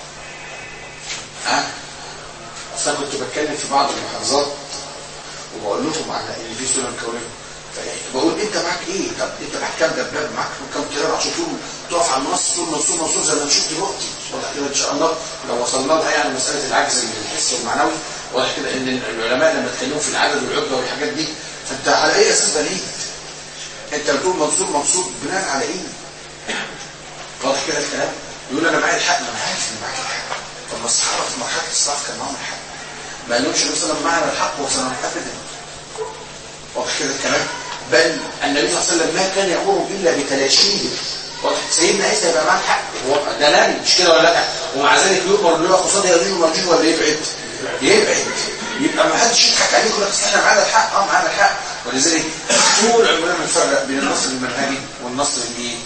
ها اصل كنت بتكلم في بعض المحافظات وبقول لهم على ان في سنن كونيه بقول انت معاك ايه طب انت معاك كام دباب معاك كام طياره عشان طول تقف على المنصه طول منصور منصور زي ما نشوف دلوقتي واضح كده ان شاء الله لو وصلنا لها يعني مساله العجز الحسي والمعنوي واضح كده ان العلماء لما اتكلموا في العدد والعده والحاجات دي فانت على اي اساس بنيت انت بتقول منصور منصور بناء على ايه واضح كده الكلام يقول انا معايا الحق ما انا عارف ان معاك الحق طب ما الصحابه في مرحله الصلاح كان معاهم الحق ما قالوش النبي صلى الله عليه وسلم معنا الحق وصلنا ابدا واضح كده الكلام بل النبي صلى الله عليه وسلم ما كان يامرهم الا بتلاشيه واضح سيدنا عيسى يبقى معاه الحق هو ده نبي مش كده ولا لا ومع ذلك يؤمر ان هو قصاد يرجوه ومرجوه ولا يبعد يبعد يبقى ما حدش يضحك عليه يقول لك احنا معانا الحق اه معانا الحق ولذلك طول عمرنا بنفرق بين النصر المنهجي والنصر الايه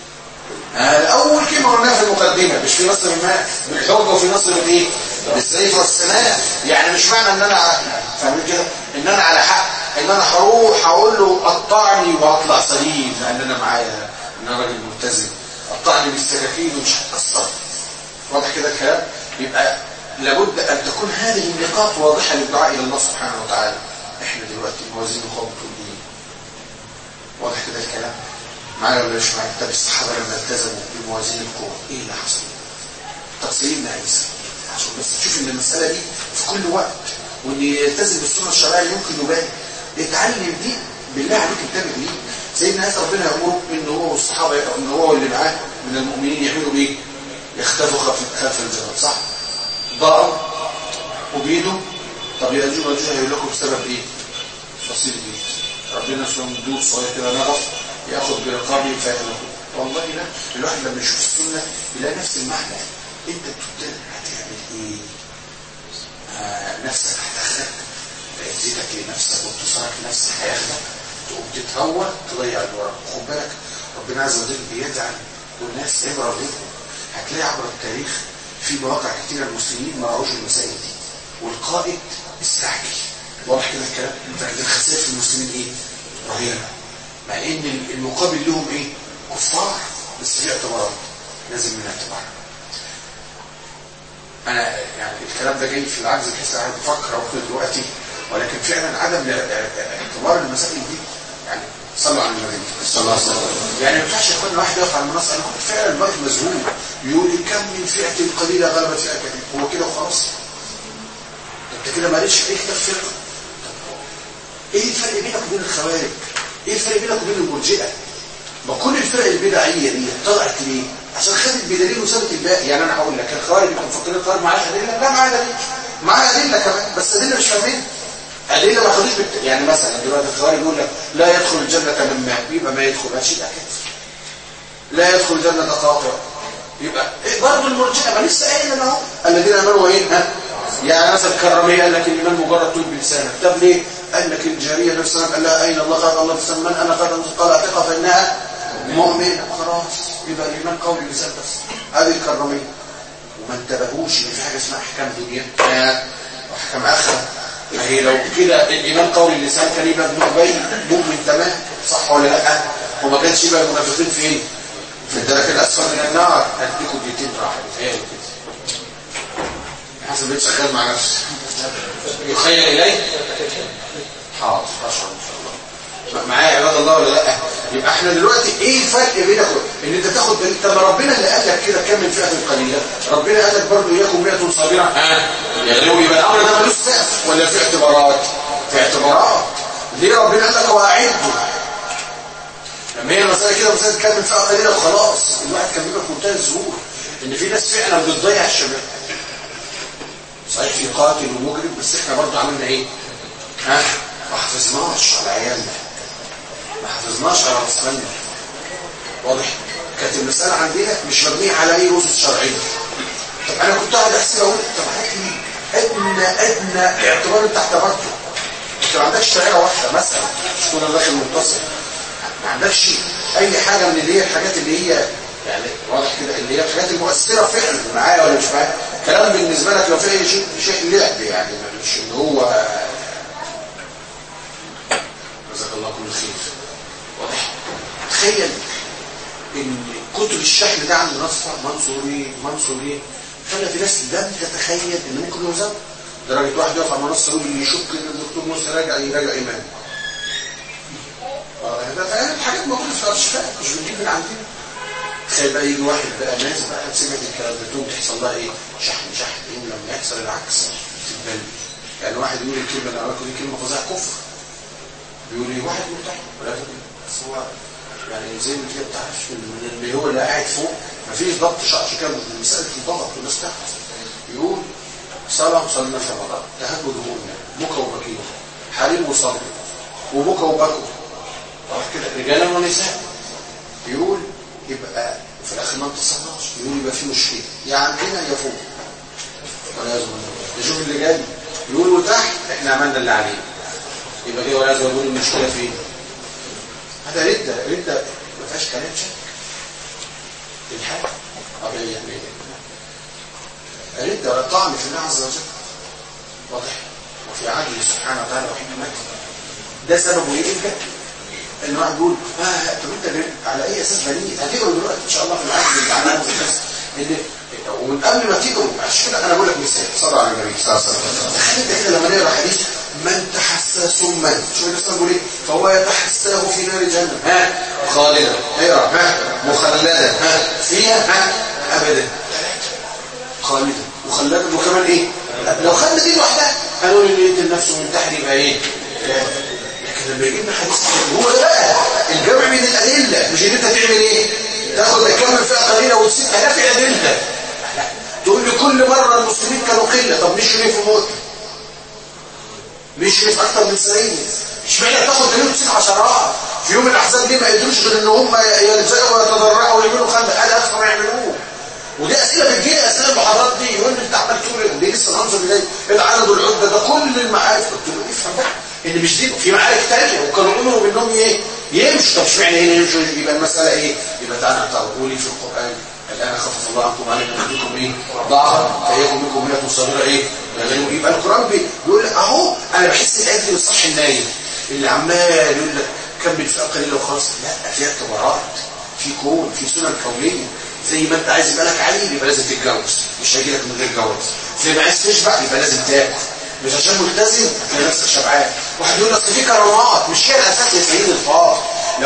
اول كلمه قلناها في المقدمه مش في نصر الماء بالحب وفي نصر بالايه بالسيف والسناء يعني مش معنى ان انا فاهمين كده ان انا على حق ان انا هروح اقول له قطعني وهطلع سليم لان انا معايا ان انا راجل ملتزم قطعني بالسكاكين ومش هتاثر واضح كده الكلام يبقى لابد ان تكون هذه النقاط واضحه للدعاء الى الله سبحانه وتعالى احنا دلوقتي موازين الخوف ايه واضح كده الكلام معايا ولا مش معايا طب الصحابه لما التزموا بموازين القوى ايه اللي حصل طب سيدنا عيسى عشان بس تشوف ان المساله دي في كل وقت وان يلتزم بالسنه الشرعيه اللي يمكن يبان اتعلم دي بالله عليك انتبه ليه سيدنا عيسى ربنا يامره ان هو والصحابه ان هو واللي معاه من المؤمنين يعملوا ايه يختفوا خلف خلف الجبل صح ضرب وبيده طب يا اجوج اجوج هيقول لكم بسبب ايه فصيل ايه ربنا سبحانه دود صغير كده نغف ياخذ برقابه فيهلكه والله لا الواحد لما يشوف السنه يلاقي نفس المعنى انت بتبتدئ هتعمل ايه آه نفسك هتاخدك عزتك لنفسك وانتصارك لنفسك هياخدك تقوم تتهور تضيع اللي وراك خد بالك ربنا عز وجل بيجعل والناس عبره بيهم هتلاقي عبر التاريخ في مواقع كتيره المسلمين ما راعوش المسائل دي والقائد استعجل واضح كده الكلام انت الخسائر في المسلمين ايه رهيبه مع ان المقابل لهم ايه كفار بس في اعتبارات لازم من اعتبار انا يعني الكلام ده جاي في العجز بحيث انا بفكر اقول دلوقتي ولكن فعلا عدم اعتبار المسائل دي يعني صلوا على النبي صلى الله عليه وسلم يعني ما ينفعش يكون واحد يقف على المنصه انا كنت فعلا واقف مذهول يقول لي كم من فئه قليله غلبت فئه كثيره هو كده وخلاص انت كده مالكش في اي كتاب فقه ايه الفرق بينك وبين الخوارج ايه الفرق بينك وبين المرجئه ما كل الفرق البدعيه دي طلعت ليه عشان خدت بدليل وسابت الباقي يعني انا هقول لك الخوارج انتوا مفكرين الخوارج معاه ادله لا معاه دليل معاه ادله كمان بس ادله مش فاهمين ادله ما خدوش بت... يعني مثلا دلوقتي الخوارج يقول لك لا يدخل الجنه من ماء يبقى ما يدخل هاتش يبقى كده لا يدخل الجنه قاطع يبقى إيه برضه المرجئه ما لسه قايل اهو الذين امنوا ايه ها يعني مثلا الكراميه قال لك الايمان مجرد طول بلسانك طب ليه قال لك الجاريه نفسها قال لها اين الله قال الله في من انا قد قال اعتقها فانها مؤمنه خلاص يبقى الايمان قول اللسان بس هذه الكراميه وما انتبهوش ان في حاجه اسمها احكام دنيا واحكام اخره ما هي لو كده الايمان قول اللسان كان يبقى ابن ابي مؤمن تمام صح ولا لا وما كانش يبقى المنافقين فين في الدرك الاسفل من النار هديكوا دقيقتين راحه بتهيألي كده حسب بيت شغال مع نفسه يخيل اليه حاضر اشهر ان شاء الله معايا عباد الله ولا لا يبقى احنا دلوقتي ايه الفرق بينك ان انت تاخد طب ربنا اللي قال لك كده كم من فئه قليله ربنا قال لك برضه اياكم 100 صابره ها يغلبوا يبقى الامر ده ملوش سقف ولا في اعتبارات في اعتبارات ليه ربنا قال لك واعدوا لما هي المساله كده مساله كم من فئه قليله وخلاص الواحد كان بيبقى في منتهى الظهور ان في ناس فعلا بتضيع الشباب صحيح في قاتل ومجرم بس احنا برضه عملنا ايه ها ما حفظناش على عيالنا ما حفظناش على اطفالنا واضح كانت المساله عندنا مش مبنيه على اي اسس شرعيه طب انا كنت قاعد احسب اقول طب هات لي ادنى ادنى اعتبار انت اعتبرته انت ما عندكش شريعه واحده مثلا مش تكون داخل متصل ما عندكش اي حاجه من اللي هي الحاجات اللي هي يعني واضح كده اللي هي الحاجات المؤثره فعلا معايا ولا مش معايا كلام بالنسبه لك لو في اي شيء شيء لعب يعني مش ان هو جزاك الله كل خير واضح تخيل ان كتب الشحن ده عند نصفة منصوري منصوري خلى في ناس لم تتخيل ان ممكن يوزن درجة واحد يقف على المنصة يقول اللي يشك ان الدكتور موسى راجع يراجع ايمان اه ده حاجات موجودة في الارشفاء مش بنجيب من عندنا تخيل بقى يجي واحد بقى ناس بقى سمعت الكلام ده تقوم تحصل لها ايه شحن شحن يوم لما يحصل العكس تتبل يعني واحد يقول الكلمه اللي عملكم دي كلمه فظيعه كفر بيقول لي واحد مرتاح ولا بس هو يعني زي ما كده بتعرف من اللي هو اللي قاعد فوق مفيش ضبط عشان كده مساله الضغط والناس تحت يقول صلاه صلينا في رمضان تهجد همومنا بكى وبكينا حريم وصبر وبكى وبكوا طبعا كده رجالا ونساء يقول يبقى في الاخر ما انتصرناش يقول يبقى في مشكله يا عندنا يا فوق ولا يزول نشوف اللي جاي يقولوا تحت احنا عملنا اللي علينا يبقى كده ولا يزول يقول المشكله فين هذا رده رده ما فيهاش كلام شك الحال طب يعني رده ولا طعن في الله عز وجل واضح وفي عدله سبحانه وتعالى وحكمته ده سببه ايه انت ان واحد يقول اه طب انت على اي اساس بنيت هتقروا دلوقتي ان شاء الله في العهد اللي عنها الناس اللي ومن قبل ما تقروا عشان كده انا بقول لك مثال صلى على النبي صلى الله عليه وسلم تخيل انت كده لما نقرا حديث من تحسس من شوف الناس بيقول ايه فهو يتحساه في نار جهنم ها خالدا اقرا ها مخلدا ها فيها ها ابدا خالدا مخلدا وكمان ايه لو خدنا دي لوحدها هنقول ان انت النفس من تحت يبقى ايه لكن لما يجي لنا حديث هو ده بقى الجمع بين الادله مش ان انت تعمل ايه تاخد كم فئه قليله وتسيب الاف ادله لا تقول لي كل مره المسلمين كانوا قله طب مش ليه في موت مش ليه في اكتر من 90 اشمعنى تاخد دليل وتسيب عشرات في يوم الاحزاب دي ما قدروش غير ان هم يلزقوا ويتضرعوا ويعملوا خندق هذا اكثر ما يعملوه ودي اسئله بتجي اسئله المحاضرات دي يقول لي انت عمال تقول دي لسه العنصر اللي جاي العدد والعده ده كل المعارف قلت له افهم بقى ان مش دي في معارك تانية وكانوا امروا بانهم ايه يمشوا طب اشمعنى هنا يمشوا يبقى المساله ايه يبقى تعالى اعتبروا لي في القران الان خفف الله عنكم عليكم منكم ايه ضعفا فيكم منكم 100 صغيره ايه يبقى القران بيقول اهو انا بحس الايه دي بتصح النايم اللي عمال يقول لك كمل فئه قليله وخلاص لا في اعتبارات في كون في سنن كونيه زي ما انت عايز يبقى لك عيل يبقى لازم تتجوز مش هيجي لك من غير جواز زي ما عايز تشبع يبقى لازم تاكل مش عشان ملتزم هتلاقي نفسك شبعان واحد يقول لك في كرامات مش هي الاساس يا سيد الفاضل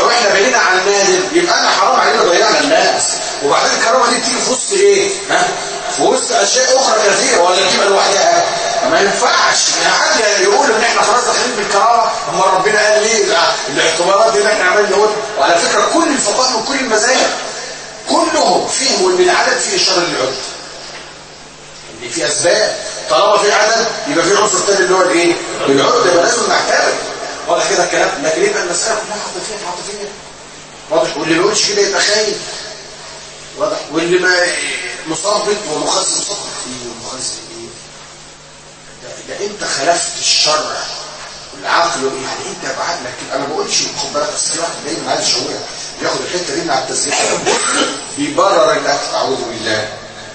اشياء اخرى كثيره ولا تبقى لوحدها ما ينفعش يعني حد يقول ان احنا خلاص داخلين بالكرامه اما ربنا قال ليه لا، الاعتبارات دي اللي احنا عمالين نقول وعلى فكره كل الفقهاء من كل المذاهب كلهم فيهم ان العدد فيه شر العد ان في اسباب طالما في عدد يبقى في عنصر تاني اللي هو الايه العد يبقى لازم نعتبر واضح كده الكلام لكن يبقى المساله كلها عاطفيه عاطفيه واضح واللي ما يقولش كده يبقى خايف واضح واللي ما مصابت ومخزن مصابت ايه ومخزن ايه ده, ده انت خلفت الشرع والعقل يعني انت بعقلك انا ما بقولش خد بالك اصل في واحد دايما عايز يشوهها بياخد الحته دي من على التسجيل بيبرر الاكل اعوذ بالله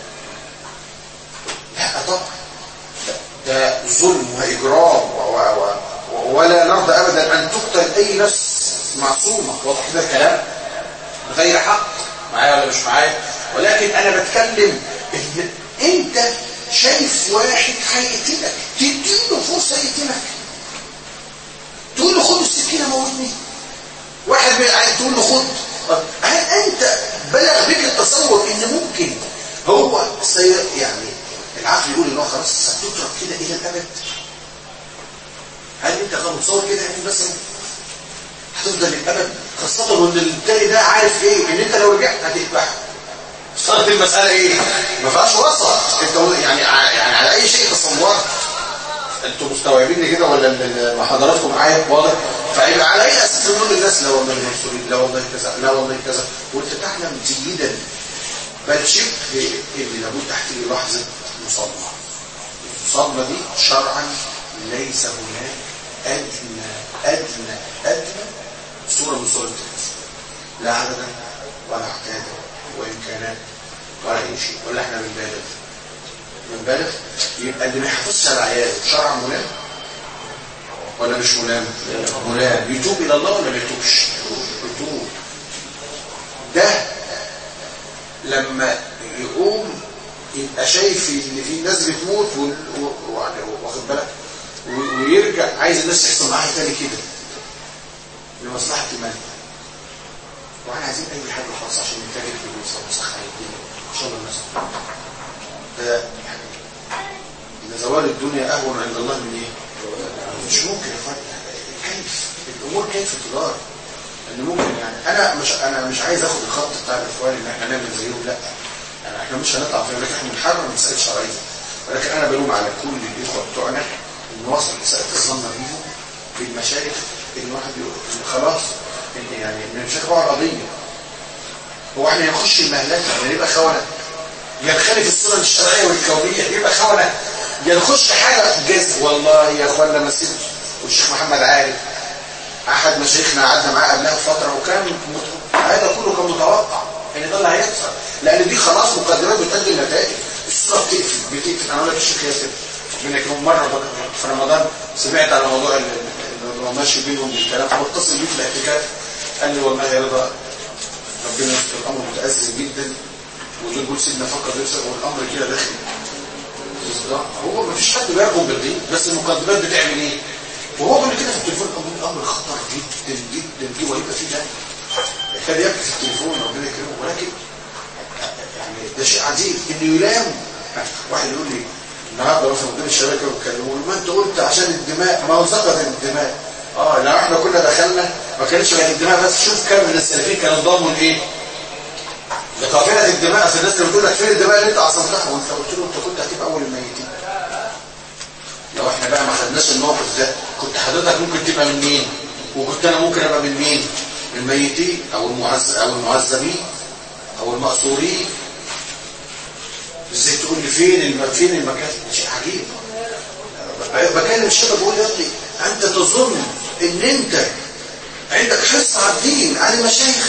لا طبعا ده, ده ظلم واجرام و و و ولا نرضى ابدا ان تقتل اي نفس معصومه واضح كده الكلام غير حق معايا ولا مش معايا ولكن انا بتكلم ان انت شايف واحد هيقتلك تديله فرصه يقتلك تقول له خد السكينه موتني واحد من تقول له خد هل انت بلغ بك التصور ان ممكن هو سي يعني العقل يقول ان هو خلاص ستترك كده الى الابد هل انت غير متصور كده يعني مثلا هتفضل للابد خاصه وان التاني ده عارف ايه ان انت لو رجعت هتذبحه صارت المساله ايه ما فيهاش وسط انت يعني يعني على اي شيء تصورت انتوا مستوعبين كده ولا ال- حضراتكم معايا واضح فيبقى على اي اساس نقول للناس لا والله منصورين لا والله كذا لا والله كذا وانت تعلم جيدا بل شبه ان لابد تحتيه لحظه مصادمه المصادمه دي شرعا ليس هناك ادنى ادنى ادنى صوره من صور التكليف لا عددا ولا اعتادا وامكانات ولا اي شيء ولا احنا بنبالغ بنبالغ يبقى اللي ما يحفظش على عياله شرع ملام ولا مش ملام ملام يتوب الى الله ولا ما يتوبش يتوب ده لما يقوم يبقى شايف ان في ناس بتموت و- و- و- واخد بالك و- ويرجع عايز الناس يحصل معاها تاني كده لمصلحه المال واحنا عايزين اي حاجه خالص عشان نتاجر فلوس او نسخن الدنيا ان شاء الله الناس ده يعني ان زوال الدنيا اهون عند الله من ايه؟ مش ممكن يا اخوان كيف الامور كيف تدار ان ممكن يعني انا مش انا مش عايز اخد الخط بتاع الاخوان ان احنا نعمل زيهم لا يعني احنا مش هنطلع في لكن احنا بنحرم مسائل شرعيه ولكن انا بلوم على كل الاخوه بتوعنا ان وصل مسائل الظن بيهم في المشايخ ان واحد يقول إن خلاص ان يعني ان المشايخ بقى قضيه هو احنا نخش المهلات يعني نبقى خونه يا نخالف السنن الشرعيه والكونيه يبقى خونه يا نخش حاجه جز والله يا اخوانا ما سيبش والشيخ محمد عارف احد مشايخنا قعدنا معاه قبلها فتره وكان مت- هذا كله كان متوقع ان ده اللي هيحصل لان دي خلاص مقدمات بتؤدي النتائج الصوره بتقفل بتقفل انا ولا الشيخ ياسر من يكون مره بقى في رمضان سمعت على موضوع ال- ال- اللي هو ماشي بينهم بالكلام فاتصل بيه في الاعتكاف قال لي والله يا رضا ربنا يستر الامر متاذن جدا ودول بيقول سيدنا فكر نفسك والامر كده داخل بالظبط. هو ما فيش حد بيرجم بالغيب بس المقدمات بتعمل ايه وهو بيقول كده في التليفون الامر الامر خطر جدا جدا جدا ويبقى فيه ده كان يبكي في التليفون ربنا يكرمه ولكن يعني ده شيء عجيب انه يلام واحد يقول لي النهارده مثلا قدام الشباب كانوا بيتكلموا ما انت قلت عشان الدماء ما هو سقط الدماء اه لو احنا كنا دخلنا ما كانتش بقت الدماء بس شوف كم من السلفيين كانوا انضموا لايه؟ لقافله الدماء في الناس اللي بتقول لك فين الدماء اللي انت عصمتها وانت قلت له انت كنت هتبقى اول الميتين لو احنا بقى ما خدناش الموقف ده كنت حضرتك ممكن تبقى من مين وكنت انا ممكن ابقى من مين من الميتين او المعز او المعذبين او المأسورين ازاي تقول لي فين الم... فين المكان شيء عجيب بكلم الشباب بقول يا ابني انت تظن ان انت عندك حس على الدين عن المشايخ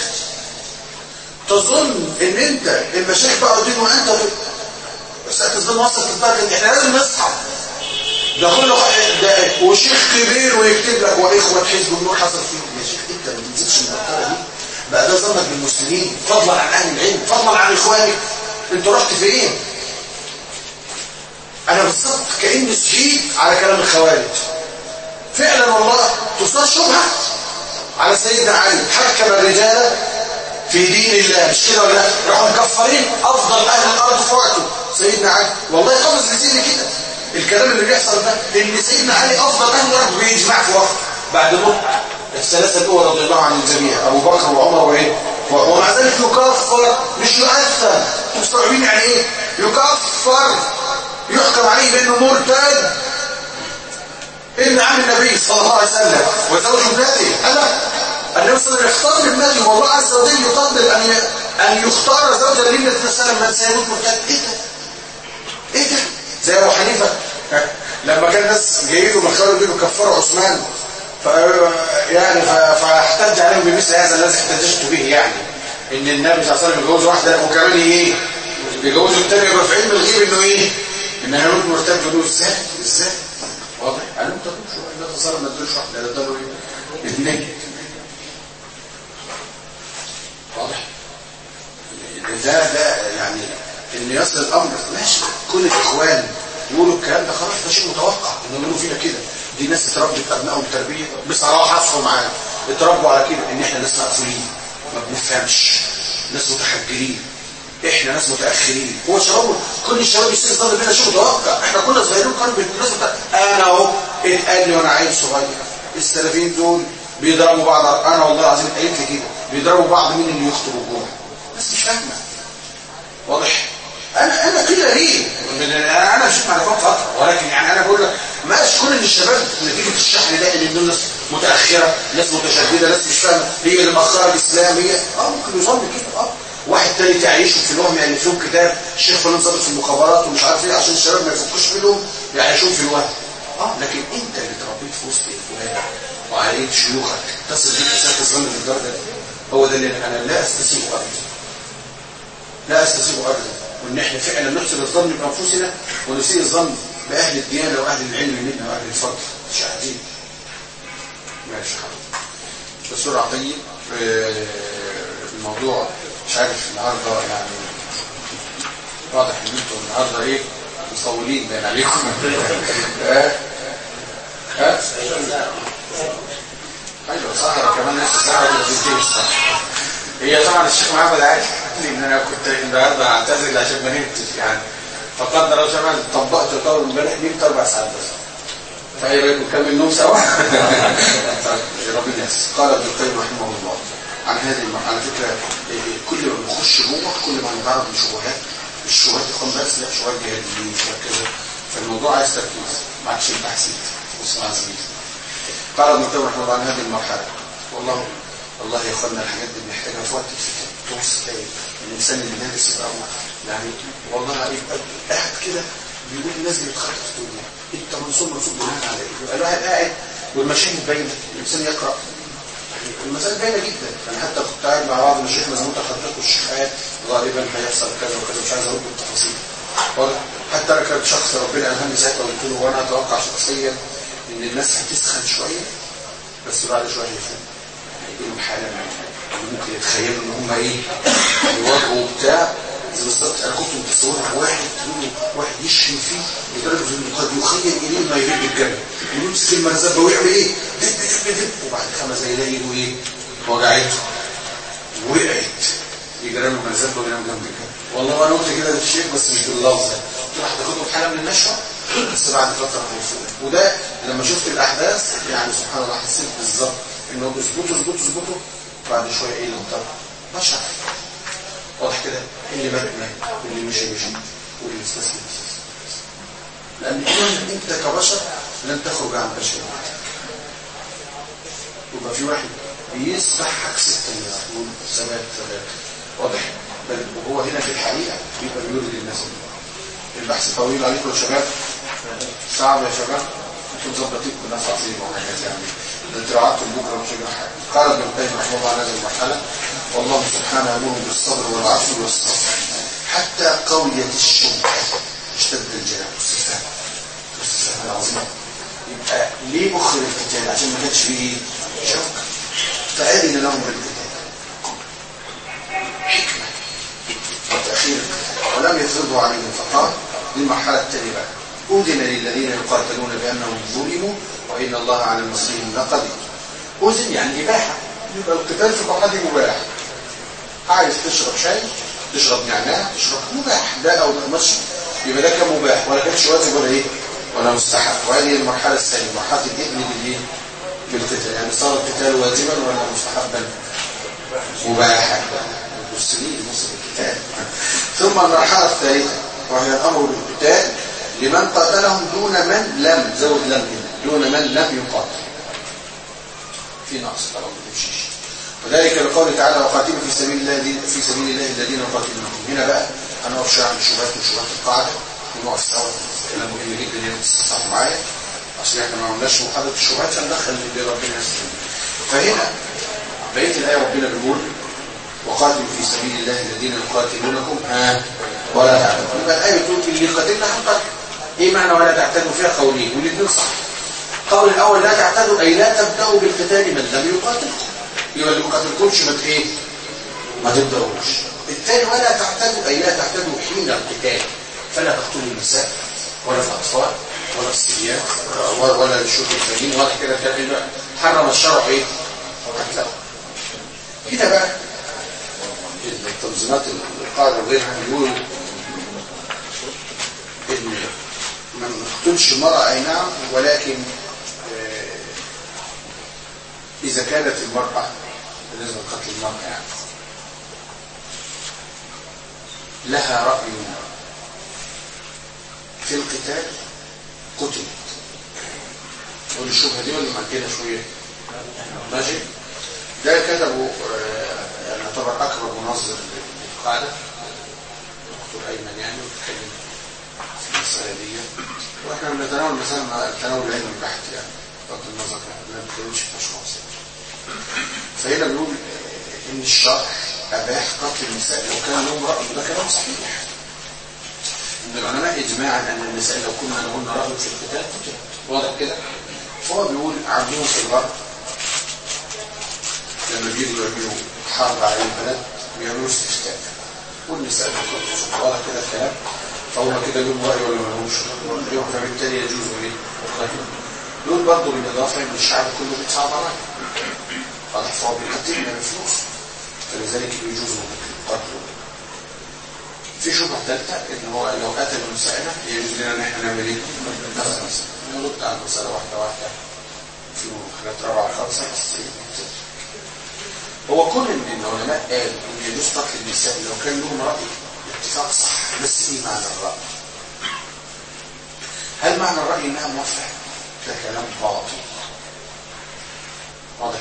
تظن ان انت المشايخ بقى دين وانت بس انت تظن وصلت لدرجه احنا لازم نصحى ده كل ده وشيخ كبير ويكتب لك واخوه حزب النور حصل فيهم يا شيخ انت ما تنزلش المرتبه دي بقى ده ظنك بالمسلمين فضلا عن اهل العلم فضلا عن اخوانك انت رحت فين انا بالظبط كاني صحيت على كلام الخوارج فعلا والله تصار شبهه على سيدنا علي حكم الرجال في دين الله مش كده ولا لا؟ راحوا مكفرين افضل اهل الارض في وقته سيدنا علي والله حافظ لسيدي كده الكلام اللي بيحصل ده ان سيدنا علي افضل اهل الارض بيجمع في وقت بعد موت الثلاثه الاولى رضي الله عن الجميع ابو بكر وعمر وايه ومع ذلك يكفر مش يؤثر مستوعبين يعني ايه يكفر يحكم عليه بانه مرتد ابن عم النبي صلى الله عليه وسلم وزوج ابنته انا النبي صلى الله عليه وسلم يختار ابنته والله عز وجل يفضل ان ان يختار زوجا للنبي صلى الله عليه وسلم من سيموت مرتد ايه ده ايه ده زي ابو حنيفه لما كان الناس جايين من خالد بيقولوا كفروا عثمان ف يعني فاحتج عليهم بمثل هذا الذي احتججت به يعني ان النبي صلى الله عليه وسلم بيجوز واحده وكمان ايه بيجوزوا الثاني يبقى في علم الغيب انه ايه ان هيموت مرتد يقولوا ازاي ازاي واضح انا ما تقولش واحد ده صار ما تقولش واحد ده ده اثنين واضح ده ده يعني ان يصل الامر ماشي كل الاخوان يقولوا الكلام ده خلاص ده شيء متوقع انه يقولوا فينا كده دي ناس اتربت ابنائهم تربيه بصراحه حصلوا معانا اتربوا على كده ان احنا ناس مقفولين ما بنفهمش ناس متحجرين احنا ناس متاخرين هو شباب كل الشباب يصير ظن بينا شيء متوقع احنا كنا صغيرين كانوا الناس انا اهو اتقال لي وانا عيل صغير السلفيين دول بيضربوا بعض انا والله العظيم قايل لي كده بيضربوا بعض مين اللي يخطب الجمعه بس مش فاهمه واضح انا انا كده ليه انا مش على فوق فتره ولكن يعني انا بقول لك ماشي كل الشباب نتيجه الشحن ده ان الناس متاخره ناس متشدده ناس مش فاهمه هي اللي مأخره الاسلام هي اه ممكن يظن كده اه واحد تاني تعيشه في الوهم يالف لهم كتاب الشيخ فلان ظابط في المخابرات ومش عارف ايه عشان الشباب ما يفكوش منهم يعيشون في الوهم اه لكن انت اللي اتربيت في وسط الفلان وعليك شيوخك تصل بيك اساس الظن بالدرجه دي هو ده اللي انا لا استسيغه ابدا لا استسيغه ابدا وان احنا فعلا نحسن الظن بانفسنا ونسيء الظن باهل الديانه واهل العلم منا واهل الفضل مش عايزين ماشي حاضر بسرعه طيب الموضوع مش عارف النهارده يعني واضح ان انتم النهارده ايه مصولين باين عليكم ها ها ايوه صح كمان نص ساعه وتنتهي الصح هي طبعا الشيخ محمد عارف ان انا كنت النهارده اعتذر عشان ما نمتش يعني فقدر الله شمال طبقت طول امبارح نمت اربع ساعات بس فايه رايكم نكمل نوم سوا ربنا الناس قال ابن القيم رحمه الله عن هذه على فكره كل ما بنخش جوه كل ما نتعرض لشبهات مش شبهات اخوان بس لا شبهات جهاديين وكذا فالموضوع عايز تركيز ما عادش تحسين واسمع زميلي قال ابن القيم رحمه الله عن هذه المرحله والله والله يا اخوانا الحاجات دي بنحتاجها في وقت الفتن تبص تلاقي الانسان اللي دارس يبقى يعني والله يبقى قاعد كده بيقول الناس اللي بتخطط في الدنيا انت منصوب منصوب بناء على ايه؟ يبقى الواحد قاعد والمشاهد باينه الانسان يقرا المسائل باينه جدا انا حتى كنت قاعد مع بعض الشيخ مزموت حضرتك والشيخ قاعد غالبا هيحصل كذا وكذا مش عايز اقول بالتفاصيل حتى انا كنت شخص ربنا الهمني ساعتها قلت له وانا اتوقع شخصيا ان الناس هتسخن شويه بس بعد شويه هيفوق هيجيلهم حاله ممكن يتخيلوا ان هم ايه يواجهوا بتاع زي بالظبط انا كنت متصورها واحد واحد يشري فيه لدرجه انه قد يخيل اليه ما يرد الجبل ويمسك المرزبه ويعمل ايه دب دب دب وبعد خمس دقايق يلاقي ايده ايه وجعته وقعت يجري له المرزبه وينام جنب الجبل والله انا قلت كده للشيخ بس مش باللفظ راح تاخده بحاله من النشوه بس بعد فتره هيفوق وده لما شفت الاحداث يعني سبحان الله حسيت بالظبط انه اظبطوا اظبطوا اظبطوا بعد شويه ايه اللي انطلق بشر واضح كده اللي مات مات واللي مشي مشي واللي استسلم لان انت كبشر لن تخرج عن بشرية يبقى في واحد بيسبح عكس التيار يقول ثبات ثبات واضح بل وهو هنا في الحقيقه يبقى بيرضي الناس البحث طويل عليكم يا شباب صعب يا شباب انتوا مظبطين ناس عظيمه وحاجات يعني انتوا قعدتوا بكره مش هيجرى حاجه قال ابن القيم رحمه الله عن هذه المرحله والله سبحانه يامر بالصبر والعفو والصبر حتى قوية الشوكة اشتد الجلال والسفاح والسفاح العظيم يبقى ليه أخر القتال عشان ما كانش فيه شوكة فأذن لهم بالقتال حكمة وتأخير القتال ولم يفرضوا عليهم فقال دي المرحلة الثانية بقى أذن للذين يقاتلون بأنهم ظلموا وإن الله على نصرهم لقدير أذن يعني إباحة يبقى القتال في المرحلة دي مباح عايز تشرب شاي تشرب نعناع تشرب مباح ده او ده ماشي يبقى ده كان مباح ولا كانش واجب ولا ايه ولا مستحب وهذه المرحله الثانيه مرحله الابن بالايه بالقتال يعني صار القتال واجبا ولا مستحبا مباحا المسلمين مسلم القتال ثم المرحله الثالثه وهي الامر بالقتال لمن قاتلهم دون من لم زود لم هنا دون من لم يقاتل في نقص طبعا ما تمشيش وذلك لقوله تعالى وقاتلوا في سبيل الله في سبيل الله الذين يقاتلونكم هنا بقى هنقف شويه عن الشبهات وشبهات القاعده ونقف سوا كلام مهم جدا يعني تستصحوا معايا عشان احنا ما عملناش محاضره الشبهات هندخل اللي ربنا يسلم فهنا بقيه الايه ربنا بيقول وقاتلوا في سبيل الله الذين يقاتلونكم ها ولا تعتدوا يبقى الايه بتقول اللي يقاتلنا هنقاتل ايه معنى ولا تعتدوا فيها قولين والاثنين صح القول الاول لا تعتدوا اي لا تبداوا بالقتال من لم يقاتلكم يبقى اللي ما قاتلكمش ما ايه ما تبداوش الثاني ولا تعتدوا اي لا تعتدوا حين القتال فلا تقتلوا النساء ولا الاطفال ولا الصبيان ولا ولا الشيوخ الفاجين ولا كده كده حرم الشرع ايه قتلهم كده بقى التنظيمات القاعده وغيرها بيقولوا ان ما نقتلش المرأة اي نعم ولكن اذا كانت المرأة بالنسبة لقتل المرأة يعني لها رأي في القتال قتلت تقول الشبهة دي ولا معدينا شوية ماشي ده كتبه يعني يعتبر اكبر منظر للقاعدة دكتور ايمن يعني بيتكلم في المسألة دي واحنا بنتناول مثلا مع التناول العلمي البحث يعني بغض النظر ما بنتكلمش في اشخاص فهنا بيقول ان الشرع اباح قتل النساء لو كان لهم رأي ده كلام صحيح ان العلماء اجماعا ان النساء لو كنا لهن رأي في القتال قتل واضح كده فهو بيقول عندهم في الغرب لما بيجوا يعملوا حرب على البلد بيعملوا استفتاء والنساء بيقولوا واضح كده الكلام فهم كده لهم رأي ولا ما لهمش رأي فبالتالي يجوز ايه القتل دول برضه بالاضافه ان الشعب كله بيدفع ضرائب واضح فهو بيقتلنا بفلوس فلذلك يجوز قتله في شبهه ثالثه ان هو لو قتل نسائنا يجوز لنا ان احنا نعمل ايه؟ نرد على المساله واحده واحده في حاجات رابعه خمسه بس هو كل ان العلماء قالوا ان يجوز قتل النساء لو كان لهم راي اتفاق صح بس ايه معنى الراي؟ هل معنى الراي انها موافقه؟ ده كلام باطل واضح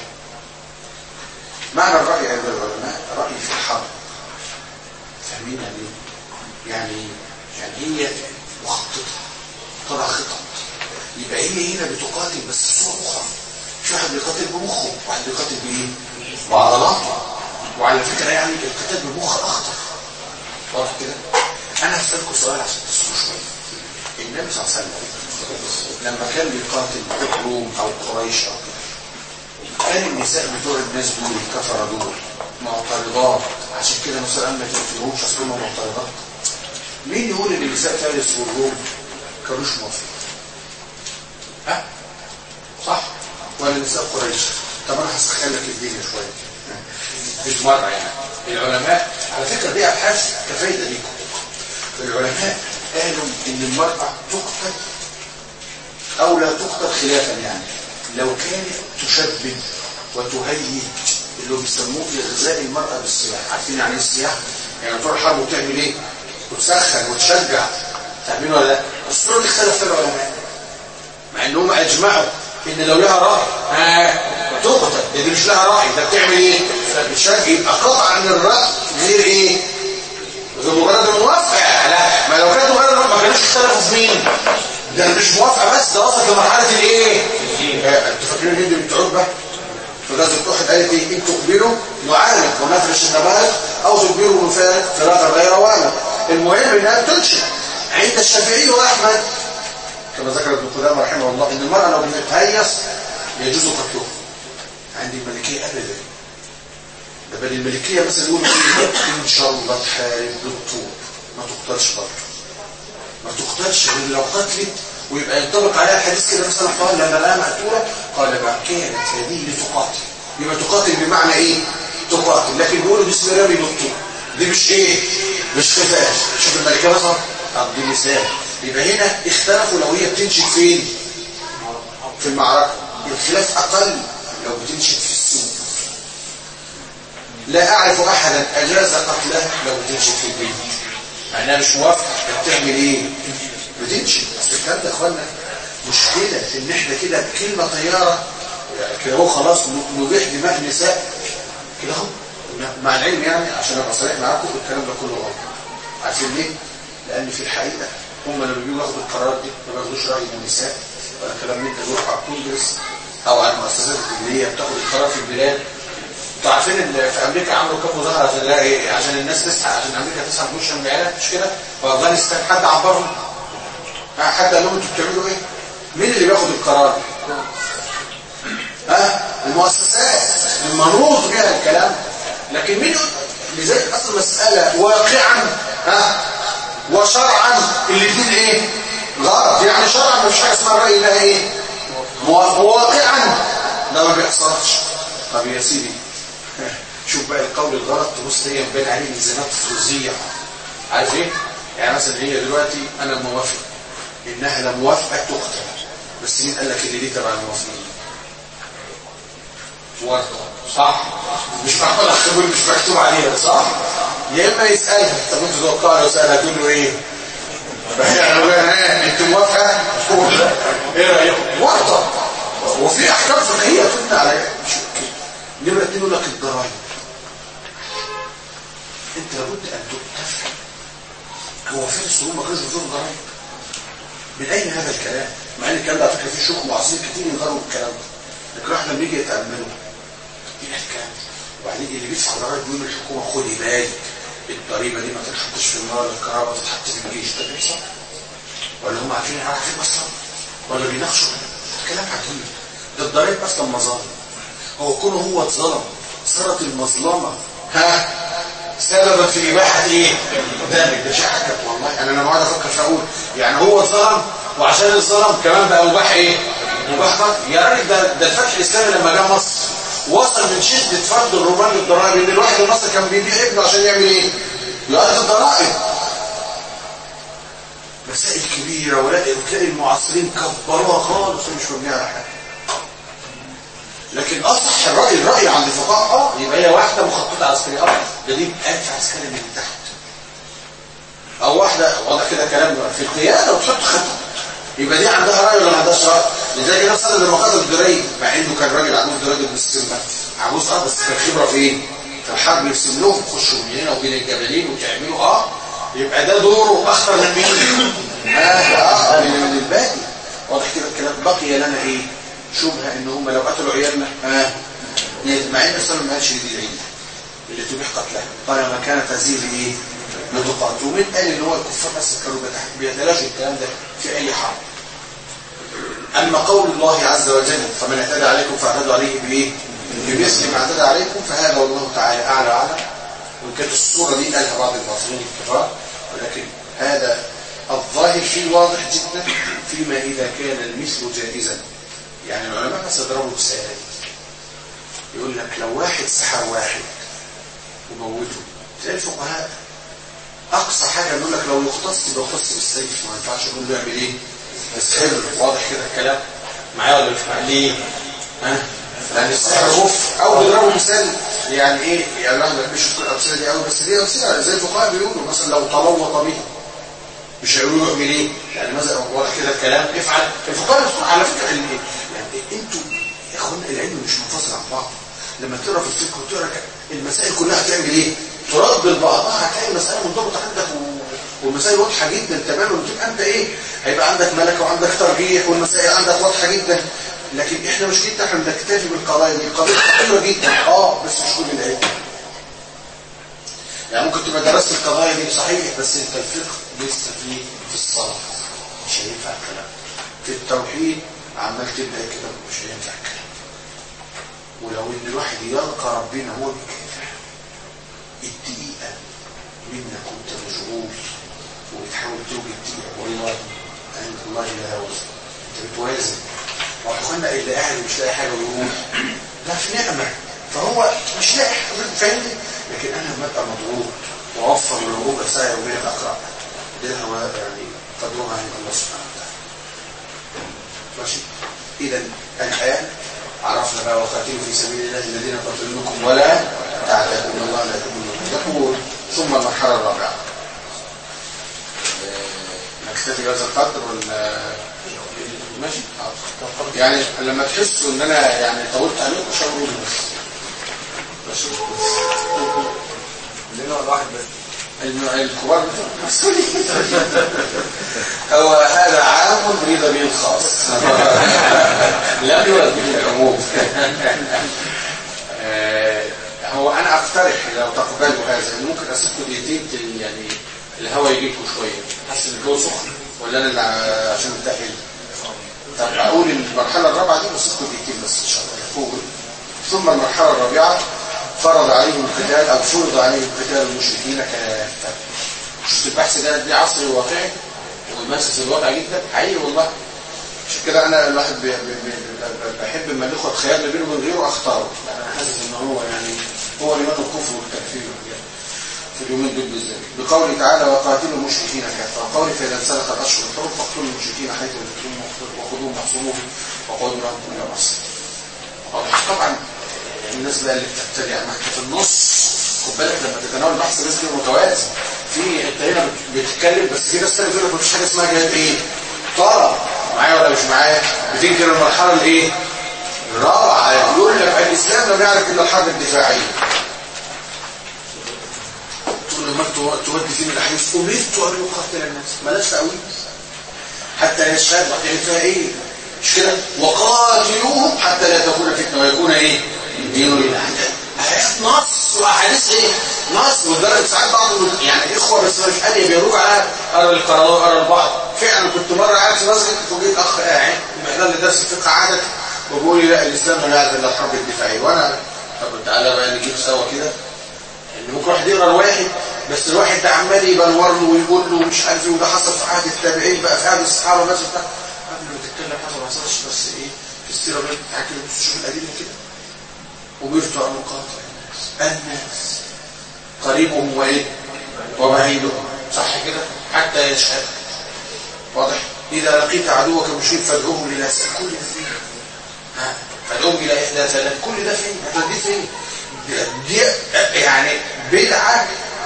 معنى الرأي عند العلماء رأي في الحرب فاهمين ليه؟ يعني يعني هي مخططة تضع خطط يبقى هي هنا بتقاتل بس صورة أخرى في واحد بيقاتل بمخه واحد بيقاتل بإيه؟ بعضلاته وعلى فكرة يعني القتال بالمخ أخطر واضح كده؟ أنا هسألكم سؤال عشان تسمعوا شوية النبي صلى الله عليه وسلم لما كان بيقاتل الروم أو قريش أو كده كان النساء بتوع الناس دول الكفرة دول معترضات عشان كده مثلا ما تقتلهمش اصل هم معترضات مين يقول ان النساء فارس والروم كانوش موافقين ها صح ولا نساء قريش طب انا هسخن لك الدنيا شويه مش مره يعني العلماء على فكره دي ابحاث كفايده ليكم العلماء قالوا ان المراه تقتل او لا تقتل خلافا يعني لو كانت تشبه وتهيج اللي هو بيسموه اغذاء المرأة بالسلاح عارفين يعني ايه السلاح؟ يعني تروح الحرب وتعمل ايه؟ وتسخن وتشجع فاهمين ولا لا؟ الصورة دي اختلف فيها العلماء مع ان هم اجمعوا ان لو لها رأي ها تقتل دي مش لها رأي ده بتعمل ايه؟ بتشجع يبقى قطعا الرأي غير ايه؟ غير مجرد الموافقة لا ما لو كانت مجرد ما كانوش اختلفوا في مين؟ ده مش موافقة بس ده وصل لمرحلة الايه؟ انتوا فاكرين هند بنت عتبة في غزوة احد قالت ايه ان تقبلوا نعالج ونفرش النبات او تقبلوا ونفارق فراغا غير وانا المهم انها بتنشئ عند الشافعي واحمد كما ذكر ابن قدامه رحمه الله ان المرأة لو بتتهيص يجوز قتلها عند الملكية ابدا ده بل الملكية مثلا يقولوا ان شاء الله تحارب بالطول ما تقتلش برضه ما تقتلش غير لو قتلت ويبقى ينطبق عليها الحديث كده مثلا قال لما لقاها مقتوله قال ما كانت هذه لتقاتل يبقى تقاتل بمعنى ايه تقاتل لكن بيقولوا باسم رامي بالطول دي مش ايه مش خفاش شوف الملكه مثلا طب دي مثال يبقى هنا اختلفوا لو هي بتنشد فين في المعركة الخلاف أقل لو بتنشد في السوق لا أعرف أحدا أجاز قتله لو بتنشد في البيت مع انها مش موافقة بتعمل ايه بتنشد بس الكلام ده يا اخوانا مشكلة ان احنا كده بكلمة طيارة كده هو خلاص نبيح دماء النساء كده اهو مع العلم يعني عشان ابقى صريح معاكم الكلام ده كله غلط عارفين ليه؟ لان في الحقيقة هم لما بيجوا ياخدوا القرارات دي ما بياخدوش راي النساء ولا كلام من ده بيروح على الكونجرس او على المؤسسات الدوليه بتاخد القرار في البلاد انتوا عارفين ان في امريكا عملوا كام مظاهره عشان لا ايه عشان الناس تصحى عشان امريكا تصحى من وش العيالات مش كده وافغانستان حد عبرهم حد قال لهم انتوا بتعملوا ايه مين اللي بياخد القرار ها المؤسسات المنوط بها الكلام لكن مين لذلك اصل المساله واقعا ها وشرعا الاثنين ايه غلط يعني شرعا ما فيش حاجه اسمها الراي ده ايه واقعا ده ما بيحصلش طب يا سيدي شوف بقى القول الغلط تبص هي مبين عليه الزامات فظيعه عارف ايه يعني مثلا هي دلوقتي انا موافق انها لا موافقه تقتل بس مين قال لك ان دي تبع الموافقين ورقه صح مش معقول اختبر مش مكتوب عليها صح يا اما يسالها طب انت توقع لو سالها تقول له ايه انت موافقه ايه رايكم ورطه وفي احكام فقهيه تبنى على مش نمره اتنين يقول لك الضرائب انت لابد ان تفهم هو فين السلوم ما كانش بيزور ضرائب من اين هذا الكلام مع ان الكلام ده على فكره في شيوخ معاصرين كتير ينظروا بالكلام ده لكن احنا بنيجي يتاملوا ايه الكلام وبعدين اللي بيدفع ضرائب بيقول للحكومه خدي بالك الضريبه دي ما تتحطش في النار الكهرباء تتحط في الجيش ده بيحصل ولا هم عارفين عارفين اصلا ولا بيناقشوا كلام عجيب ده الضرائب اصلا مظالم هو كونه هو اتظلم صارت المظلمه ها سببا في اباحه ايه قدامك ده شيء عجب والله انا لما اقعد افكر فاقول يعني هو اتظلم وعشان الظلم كمان بقى مباح ايه مباح قتل يا راجل ده ده الفتح الاسلامي لما جه مصر وصل من شدة فرض الرومان للضرائب ان الواحد في مصر كان بيبيع ابنه عشان يعمل ايه يؤدي الضرائب مسائل كبيرة وتلاقي المعاصرين كبروها خالص ومش مبنية على حاجة لكن اصح الرأي الرأي عند الفقهاء اه يبقى هي واحدة مخططة عسكرية اه ده دي ألف عسكري من تحت او واحدة واضح كده كلام في القيادة وتحط خطط يبقى دي عندها رأي ولا ما عندهاش رأي لذلك نفس انا لما قتل الدري مع انه كان راجل عجوز درجة من السنة عجوز اه بس كان خبرة في ايه في الحرب يرسم لهم خشوا من هنا وبين الجبلين وتعملوا اه يبقى ده دوره اخطر من مين اه اه من الباقي واضح كده الكلام بقي لنا ايه شبهه ان هم لو قتلوا عيالنا اه مع ان الاسلام ما قالش دي العيد اللي تبيح قتلها قال ما كانت هذه ايه لتقاتل ومين قال ان هو الكفار بس كانوا بيتلاشوا الكلام ده في اي حرب اما قول الله عز وجل فمن اعتدى عليكم فاعتدوا عليه بايه بمثل ما اعتدى عليكم فهذا والله تعالى اعلى اعلم وان كانت الصوره دي قالها بعض المصريين الكفار ولكن هذا الظاهر فيه واضح جدا فيما اذا كان المثل جائزا يعني العلماء بس يضربوا مثال يقول لك لو واحد سحر واحد وموته زي الفقهاء اقصى حاجه نقول لك لو يختص يبقى يختص بالسيف ما ينفعش نقول له يعمل ايه السحر واضح كده الكلام معايا ولا مش معايا ليه ها لان السحر غف او بيضربوا مثال يعني ايه يعني الواحد ما بيحبش يذكر الامثله دي قوي بس دي امثله زي الفقهاء بيقولوا مثلا لو تلوط به مش هيقولوا له اعمل ايه يعني مثلا واضح كده الكلام افعل الفقهاء على فكره يعني انتوا يا اخوانا العلم مش منفصل عن بعض لما تقرا في الفقه وتقرا المسائل كلها هتعمل ايه ترد بعضها هتلاقي المساله منضبطه عندك والمسائل واضحه جدا تماما وتبقى انت ايه هيبقى عندك ملكه وعندك ترجيح والمسائل عندك واضحه جدا لكن احنا مشكلتنا احنا بنكتفي بالقضايا دي قضيه خطيره جدا اه بس مش كل العلم يعني ممكن تبقى درست القضايا دي صحيح بس انت الفقه لسه فيه في الصلاه مش هينفع الكلام في التوحيد عمال تبدا كده مش هينفع الكلام ولو ان الواحد يلقى ربنا هو بكافح الدقيقه منك كنت مشغول وبتحاول توجد دقيقه والله عند الله لا وزن انت بتوازن واخوانا اللي قاعد مش لاقي حاجه ويقول ده في نعمه فهو مش لاقي حاجه فاهمني لكن انا لما ابقى مضغوط واوفر من ربع ساعه يوميا اقرا الهوى يعني قدرها عند الله سبحانه وتعالى ماشي اذا الان عرفنا بقى وقاتلوا في سبيل الله الذين قتلوكم ولا تعتدوا ان الله لا يحب المعتدين يقول ثم المرحله الرابعه آه، نكتفي بهذا القدر ولا ماشي حاضر. يعني لما تحسوا ان انا يعني طولت عليكم شاوروني بس ماشي لنا ولا واحد بس الم- الكبار هو هذا عام يريد به الخاص لم يرد به العموم آه، هو انا اقترح لو تقبلوا هذا إن ممكن اسيبكم دقيقتين ت- يعني الهواء يجيكم شويه حاسس ان الجو سخن ولا انا اللي ع- عشان متقل طب اقول المرحله الرابعه دي بسيبكم دقيقتين بس ان شاء الله يقول ثم المرحله الرابعه فرض عليهم القتال او فرض عليهم قتال المشركين كافه شفت البحث ده دي عصري وواقعي وماسس الواقع جدا حقيقي والله عشان كده انا الواحد بي- بي- بي- بحب لما الاخوه تخيرني بينه وبين غيره اختاره يعني انا حاسس ان هو يعني هو الايمان الكفر والتكفير يعني في اليومين دول بالذات بقوله تعالى وقاتلوا المشركين كافه وقوله فاذا انسلخ الاشهر الحرم فاقتلوا المشركين حيث وجدتموهم وخذوهم واحصروهم وقولوا لهم كل مرصد طبعا الناس بقى اللي بتبتدع معاك في النص خد بالك لما تتناول البحث لازم يبقى متوازن في انت هنا بت- بتتكلم بس في ناس تانية بتقول لك مفيش حاجه اسمها جهاد ايه؟ طلب معايا ولا مش معايا؟ بتنكر المرحله الايه؟ الرابعه يقول لك الاسلام لم يعرف الا الحرب الدفاعيه تقول له ما تودي فين الاحاديث امرت ان اقاتل الناس مالهاش تاويل حتى يشهد وهتعمل فيها ايه مش كده وقاتلوهم حتى لا تكون فتنه ويكون ايه الدين لله آيات نص واحاديث ايه نص ولدرجه ساعات بعض من- يعني اخوه بس مش قال بيروج على قرا القرارات قرا البعض فعلا كنت مره قاعد في مسجد فوجئت اخ قاعد محضر لي درس فقه عادة وبيقول لي لا الاسلام لا يعرف الا الحرب الدفاعيه وانا طب تعالى بقى نجيب سوا كده ان ممكن واحد يقرا الواحد بس الواحد ده عمال يبلور له ويقول له مش عارف ايه وده حصل في عهد التابعين بقى في عهد الصحابه مثلا بتاع قبل ما تتكلم حصل ما حصلش بس ايه في السيره بقى بتاع كده تشوف الادله كده وبيرتع مقاطع الناس الناس قريبهم وايه وبعيدهم صح كده حتى يشهد واضح اذا لقيت عدوك مشرك فادعوه الى سبيل كل ده فين ها فادعوهم الى احدى ثلاث كل ده فين هتوديه فين دي يعني بدعة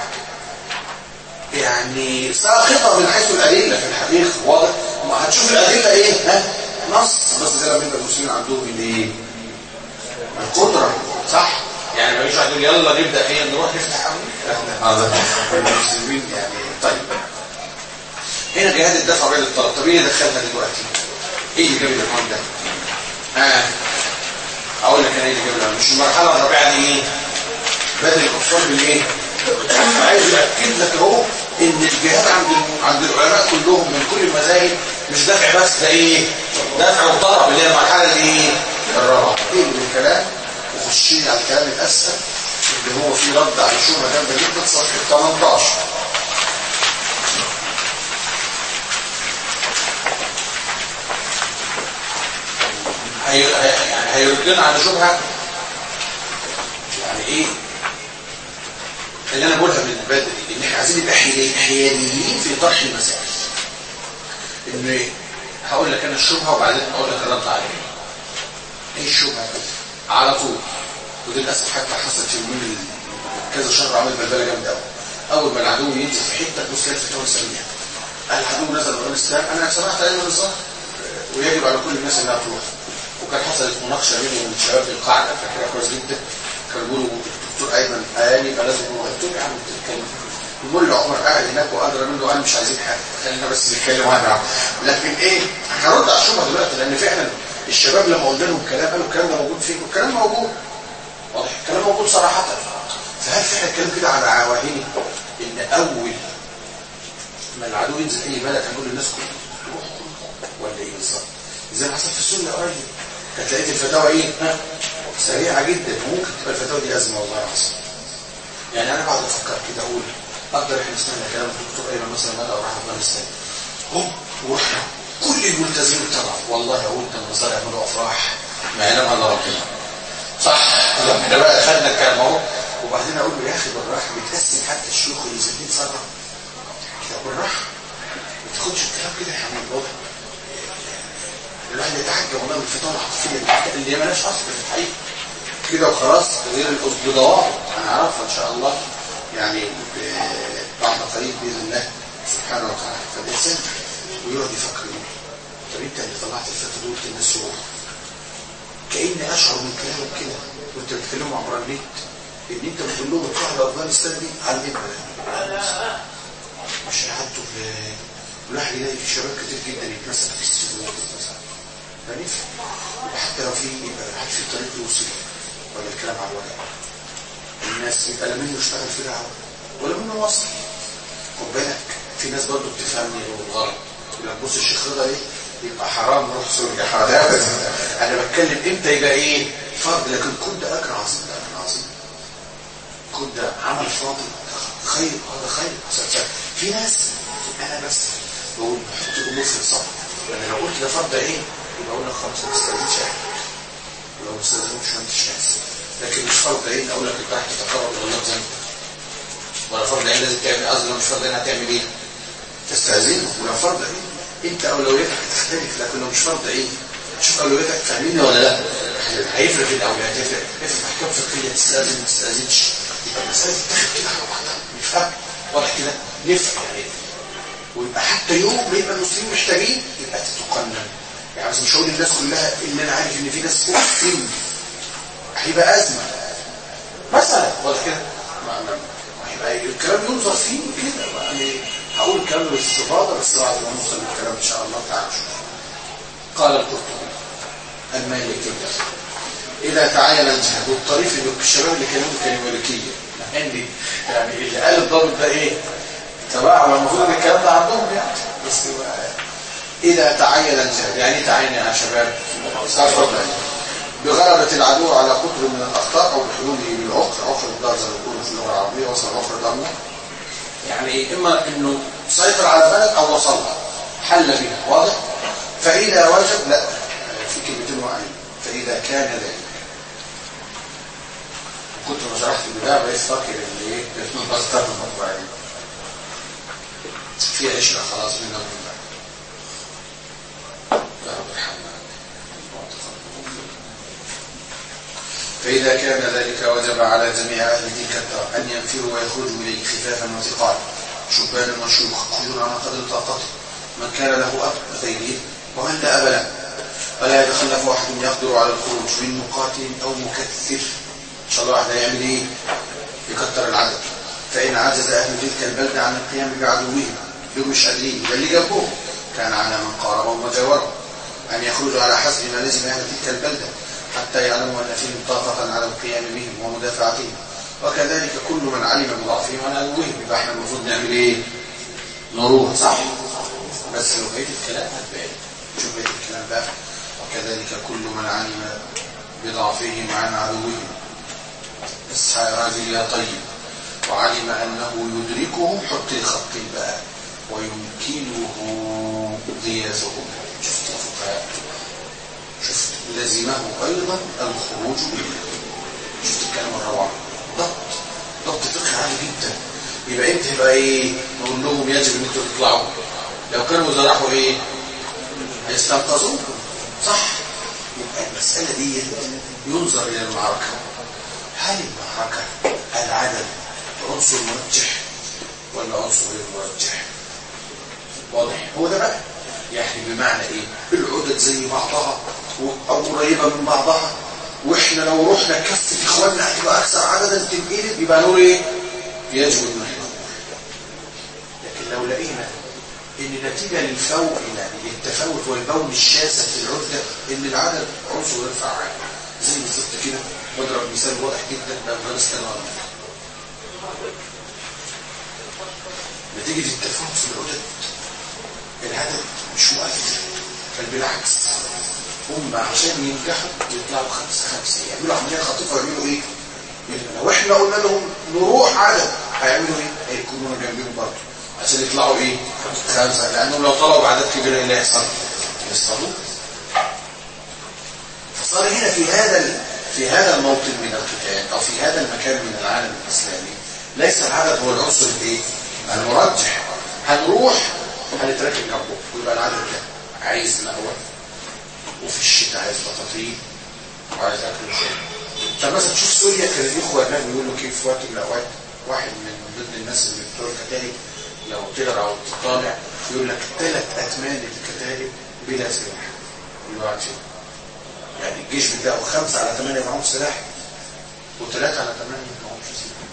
يعني ساقطة من حيث الأدلة في الحقيقة واضح ما هتشوف الأدلة إيه ها نص بس زي ما بيبقى المسلمين عندهم الإيه القدرة صح يعني ما يجوش يقول يلا نبدأ إيه نروح نفتح هذا المسلمين يعني طيب هنا جهاد الدفع بين الطلب طب ايه اللي دخلنا دلوقتي ايه اللي جاب الامام ده ها اقول لك انا ايه اللي جاب الامام مش المرحله الرابعه دي ايه بدل الكفار بالايه عايز ياكد لك اهو ان الجهاد عند الم- عند العلماء كلهم من كل المذاهب مش دفع بس ده ايه دفع وطلب اللي هي المرحله الايه الرابعه ايه من الكلام وخشين على الكلام الاسهل اللي هو فيه رد على شبهه جامده جدا صفحه 18 هي... هي- يعني هيردنا على شبهه يعني ايه اللي انا بقولها من بدري ان احنا عايزين نبقى حيادي- حياديين في طرح المسائل ان هقول لك انا الشبهه وبعدين اقول لك الرد عليها ايه الشبهه على طول ودي للاسف حتى حصلت في يومين ال- كذا شهر عمل بلبله جامده قوي اول ما العدو ينزل في حته تبص تلاقي الفتاوى سريعه العدو نزل من الاسلام انا سمعت علم الظاهر ويجب على كل الناس انها تروح وكان حصلت مناقشه بيني وبين الشباب في القاعده فاكرها كويس جدا كانوا بيقولوا الدكتور ايمن قال يبقى لازم نروح قلت له يا عم بتتكلم المولى عمر قاعد هناك وادرى منه قال مش عايزين حاجه خلينا بس نتكلم واحد لكن ايه هرد على الشبهه دلوقتي لان فعلا الشباب لما قلنا لهم كلام قالوا الكلام ده موجود فين والكلام موجود واضح الكلام موجود صراحه فهل فعلا الكلام كده على عواهني ان اول ما العدو ينزل اي بلد هنقول للناس كلها روح ولا ايه بالظبط زي ما حصل في السنه قريب كانت لقيت الفتاوى ايه ها سريعه جدا وممكن تبقى الفتاوى دي ازمه والله العظيم يعني انا بعد افكر كده اقول اقدر احنا سمعنا كلام الدكتور ايمن مثلا ماذا راح افغانستان هم ورحنا كل الملتزمين طلعوا والله اقول كان النصارى يعملوا افراح ما يعلمها الا ربنا صح احنا بقى خدنا الكلام اهو وبعدين اقول له يا اخي بالراحه بتقسم حتى الشيوخ اللي ساكنين صدر كده بالراحه بضوابط هنعرفها ان شاء الله يعني بعد قريب باذن الله سبحانه وتعالى فالانسان ويقعد يفكر يقول طب انت اللي طلعت الفتره دول الناس يروح كاني اشعر من كلامك كده وانت بتكلموا عبر النت ان انت بتقول لهم اطلعوا لافغانستان دي على المنبر مش هيعدوا في الواحد يلاقي في شباب كتير جدا يتمسك في السجون مثلا فنفهم وحتى لو في حد في طريق يوصل ولا الكلام على الورق الناس يبقى لا منه يشتغل في دعوه ولا منه وصل خد بالك في ناس برضه بتفهمني بالغلط يقول لك بص الشيخ رضا ايه يبقى حرام نروح سوريا حرام انا بتكلم امتى يبقى ايه فرض لكن كنت اجر عظيم ده اجر عظيم كنت عمل فاضل خير هذا خير في ناس انا بس بقول بحط الامور في الصبر لان لو قلت ده فرض ايه يبقى اقول لك خلاص ما تستاذنش ولو ما تستاذنش ما انتش ناس لكن مش فرض عين اقول لك انت رايح تتقرب الى الله زي ولا فرض عين لازم تعمل قصدي لو مش فرض عين هتعمل ايه؟ تستاذنه ولو فرض عين انت اولوياتك هتختلف لكن لو مش فرض عين شوف اولوياتك فاهميني ولا لا؟ هيفرق في الاولويات هيفرق هيفرق في احكام فقهيه تستاذن ما تستاذنش يبقى المسائل تتاخد كده على بعضها نفهم واضح كده نفهم يعني ويبقى حتى يوم ما يبقى المسلمين محتاجين يبقى تتقنن يعني مش هقول للناس كلها ان انا عارف ان في ناس فين هيبقى ازمه مثلا واضح كده هيبقى الكلام ينظر فيه كده يعني هقول الكلام باستفاضه بس بعد ما نوصل للكلام ان شاء الله تعالى نشوف قال القرطبي المالكي اذا تعين الجهاد والطريف ان الشباب اللي كانوا كانوا مالكيه عندي يعني اللي قال الضابط ده ايه تبع المفروض الكلام ده عندهم يعني بس اذا تعين الجهاد يعني تعين يا شباب بغلبة العدو على قدر من الأخطاء أو بحلوله بالعقر عقر الدار زي ما بيقولوا في اللغة العربية وصل عقر ضمه يعني إما إنه سيطر على بلد أو وصلها حل بها واضح فإذا وجب لا في كلمتين وعين فإذا كان ذلك كنت ما شرحت البداية بقيت فاكر اللي ايه بستخدم المطبعين في عشرة خلاص منها ومن بعد يا رب ارحمنا فإذا كان ذلك وجب على جميع أهل تلك الدار أن ينفروا ويخرجوا إليه خفافا وثقالا شبانا وشيوخ كل على قدر طاقته من كان له أب غيره ومن لا أب له ولا يتخلف أحد يقدر على الخروج من مقاتل أو مكثر إن شاء الله واحد هيعمل إيه؟ يكتر العدد فإن عجز أهل تلك البلدة عن القيام بعدوهم دول مش قادرين يبقى اللي جنبهم كان على من قاربهم وجاورهم أن يخرجوا على حسب ما لزم أهل تلك البلدة حتى يعلموا أن فيهم طاقة على القيام بهم ومدافعتهم وكذلك كل من علم بضعفهم عن عدوهم يبقى احنا المفروض نعمل ايه؟ نروح صح؟ بس لو بقيت الكلام هتبان شوف بقيت الكلام بقى وكذلك كل من علم بضعفهم عن عدوهم اصحى يا راجل يا طيب وعلم أنه يدركهم حط الخط بقى ويمكنه غياثهم شفت الفقهاء شفت لزمه أيضا الخروج منه شفت الكلام الروعة ضبط ضبط فقه عالي جدا يبقى انت يبقى ايه نقول لهم يجب ان انتوا تطلعوا لو كانوا اذا راحوا ايه هيستنقذوكم صح يبقى المسألة دي ينظر إلى المعركة هل المعركة العدد عنصر مرجح ولا عنصر غير مرجح واضح هو ده بقى يعني بمعنى ايه العدد زي بعضها او قريبة من بعضها واحنا لو رحنا كفة اخواننا هتبقى اكثر عددا تنقلب يبقى نقول ايه يجب ان احنا لكن لو لقينا ان نتيجة للفوق للتفاوت والبون الشاسع في العدة ان العدد عنصر غير فعال زي بالظبط كده بضرب مثال واضح جدا بافغانستان وامريكا نتيجة التفاوت في العدد العدد مش مؤثر بل بالعكس هم عشان ينجحوا يطلعوا خمسة خمسة يعملوا عملية خطيفة ويعملوا ايه؟ لو احنا قلنا لهم نروح عدد هيعملوا ايه؟ هيكونوا جنبهم برضه عشان يطلعوا ايه؟ خمسة لانهم لو طلعوا عدد كبير ايه اللي هيحصل؟ يصطادوا فصار هنا في هذا في هذا الموطن من القتال او في هذا المكان من العالم الاسلامي ليس العدد هو العنصر الايه؟ المرجح هنروح هنتركب جنبه ويبقى العدد ده عايز مأوى وفي الشتاء عايز بطاطين وعايز اكل وشرب فمثلا تشوف سوريا كان الاخوه هناك بيقولوا كيف في وقت من الاوقات واحد من ضمن الناس اللي بتوع الكتائب لو تقرا او تطالع يقول لك ثلاث اتمان للكتائب بلا سلاح دلوقتي يعني الجيش بتاعه خمسة على ثمانية معهم سلاح وثلاثة على ثمانية معهمش سلاح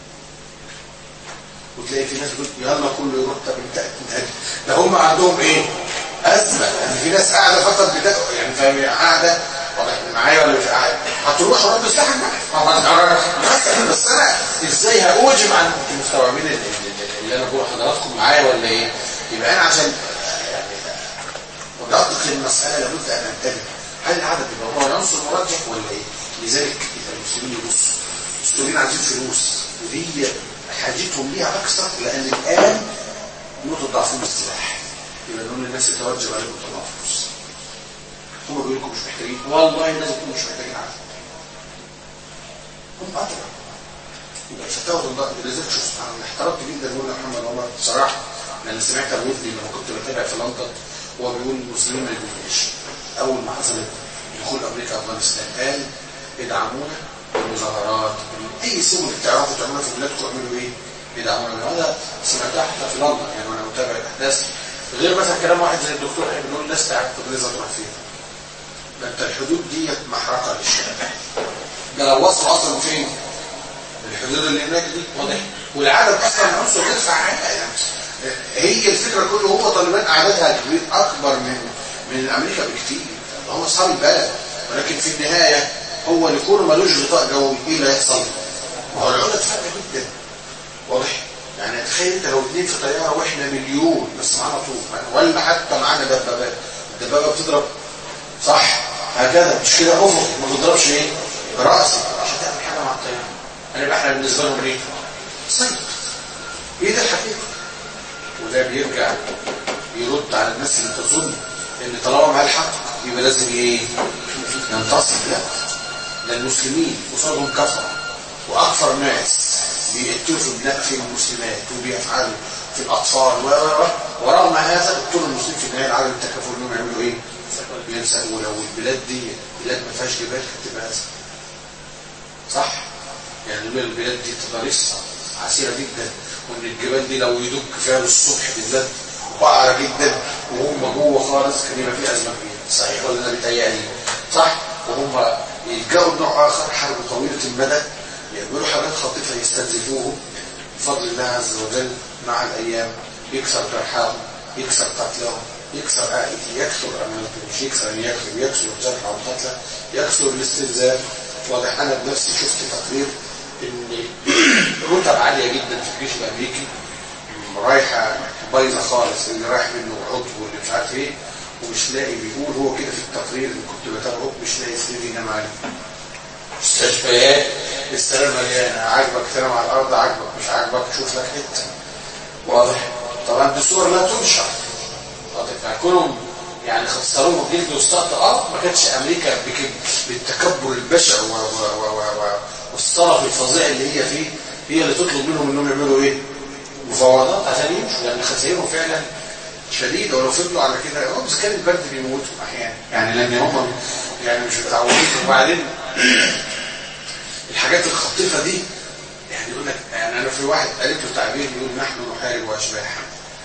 وتلاقي في ناس بتقول يلا كله يروح طب انت ده هم عندهم ايه؟ ازمه يعني في ناس قاعده فقط بتا... يعني فاهم قاعده واضح معايا ولا مش قاعد هتروح رد سلاحك بقى بس انا ازاي هاوجم عن انتوا مستوعبين اللي انا بقول حضراتكم معايا ولا ايه؟ يبقى انا عشان يعني ندقق المساله لابد ان انتبه هل العدد يبقى هو عنصر مرجح ولا ايه؟ لذلك المسلمين يبصوا المسلمين عايزين فلوس ودي حاجتهم ليها اكثر لان الان نقطه ضعفهم السلاح يبقى نقول للناس يتوجب عليكم طلعوا فلوس هم بيقولوا لكم مش محتاجين والله الناس بتقول مش محتاجين عدد هم ادرى يبقى فتاوى الله لذلك شوف انا احترمت جدا نقول محمد عمر بصراحه لان سمعت ابو ودني لما كنت بتابع في لندن وهو بيقول المسلمين ما يقولوش اول ما حصل دخول امريكا افغانستان قال ادعمونا بالمظاهرات اي سبل تعرفوا تعملوها في بلادكم اعملوا ايه؟ ادعمونا هذا سمعتها حتى في لندن يعني وانا متابع الاحداث غير مثلا كلام واحد زي الدكتور حبيب بيقول الناس تعرف تغريزه تروح فين ده انت الحدود ديت محرقه للشارع ده لو وصلوا اصلا فين؟ الحدود اللي هناك دي واضح والعدد اصلا عنصر غير فعال يعني هي الفكره كله هو طالبان اعدادها كبير اكبر من من امريكا بكتير هم اصحاب البلد ولكن في النهايه هو اللي يكون ملوش غطاء جوي ايه اللي هيحصل؟ ما هو العدد فرق جدا واضح يعني تخيل انت لو اتنين في طياره واحنا مليون بس معانا طوب ولا حتى معانا دبابات الدبابه بتضرب صح هكذا مش كده افق ما بتضربش ايه براسي عشان تعمل حاجه مع الطياره هنبقى احنا بالنسبه لهم ايه صيد ايه ده الحقيقه وده بيرجع يرد على الناس اللي تظن ان طالما معاه الحق يبقى لازم ايه ينتصر لا ده المسلمين قصادهم كفره واكثر ناس بيقتلوا في بناء في المسلمات وبيفعلوا في الاطفال و ورغم هذا قتلوا المسلمين في النهايه العالم التكافل انهم يعملوا ايه؟ ينسوا ولو البلاد دي بلاد ما فيهاش جبال كانت تبقى ازمه صح؟ يعني لولا البلاد دي تضاريسها عسيره جدا وان الجبال دي لو يدك فيها للصبح بالذات وقعره جدا وهم جوه خالص كان يبقى في ازمه كبيره صحيح ولا انا بيتهيألي صح؟ وهم يلجأوا لنوع اخر حرب طويله المدى يعملوا حاجات خاطفه يستنزفوهم بفضل الله عز وجل مع الايام يكسر جرحاهم يكسر قتلهم يكسر يكثر امانته مش يكسر ان يكثر يكسر الجرح والقتلى يكسر الاستنزاف واضح انا بنفسي شفت تقرير ان رتب عاليه جدا في الجيش الامريكي رايحه بايظه خالص اللي رايح منه عضو واللي مش عارف ايه ومش لاقي بيقول هو كده في التقرير اللي كنت بتابعه مش لاقي سرير ينام عليه مستشفيات السلام مليانه عاجبك تنام على الارض عاجبك مش عاجبك شوف لك حته واضح طبعا دي صور لا تنشر واضح فكونهم يعني خسروه جلد والسقط اه ما كانتش امريكا بالتكبر البشع و و و و والصرف الفظيع اللي هي فيه هي اللي تطلب منهم انهم يعملوا ايه؟ مفاوضات عشان يمشوا لان خسائرهم فعلا شديده ولو فضلوا على كده هو بس كان البرد بيموتوا احيانا يعني لان هم يعني مش متعودين وبعدين الحاجات الخطيفه دي يعني يقول لك يعني انا في واحد قالت له تعبير يقول نحن نحارب واشباح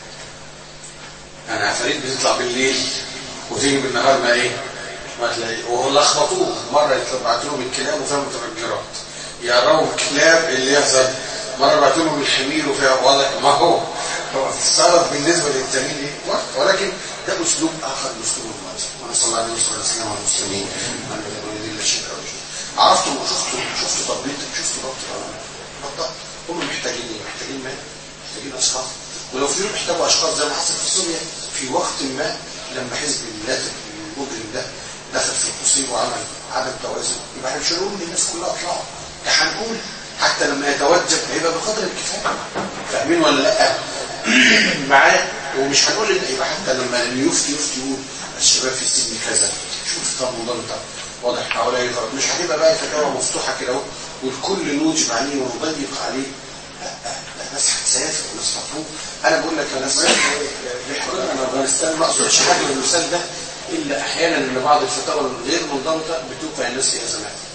يعني عفاريت بتطلع بالليل وتيجي بالنهار ما ايه ما تلاقي ولخبطوه مره يبعتوا لهم الكلاب وفيها متفجرات يقربوا الكلاب اللي يحصل مره بعتوا لهم الحمير وفيها واضح ما هو هو صارت بالنسبه للتانيين ايه ولكن ده اسلوب اخر من اسلوب الماضي ونسال الله ان ينصر الاسلام والمسلمين وان يذل الشرك والجهل عرفتوا وشفتوا شفتوا تطبيق شفتوا ضبط بالضبط هم محتاجين ايه؟ محتاجين مال محتاجين اشخاص ولو في محتاجوا اشخاص زي ما حصل في سوريا في وقت ما لما حزب اللاتف المجرم ده دخل في القصير وعمل عدم توازن يبقى احنا مش هنقول ان الناس كلها اطلعوا ده هنقول حتى لما يتوجب هيبقى بقدر الكفايه فاهمين ولا لا؟ معاه ومش هنقول ان يبقى حتى لما يفتي يفتي يقول الشباب في السجن كذا شوف طب مضلطه واضح هؤلاء يقرأ مش هتبقى بقى فتاوى مفتوحه كده اهو والكل نوجب عليه ونضيق عليه لا ده ناس هتسافر وناس مطلوب انا بقول لك انا سافر من افغانستان ما اقصدش حاجه من المثال ده الا احيانا ان بعض الفتاوى الغير منضبطه بتوقع الناس في ازمات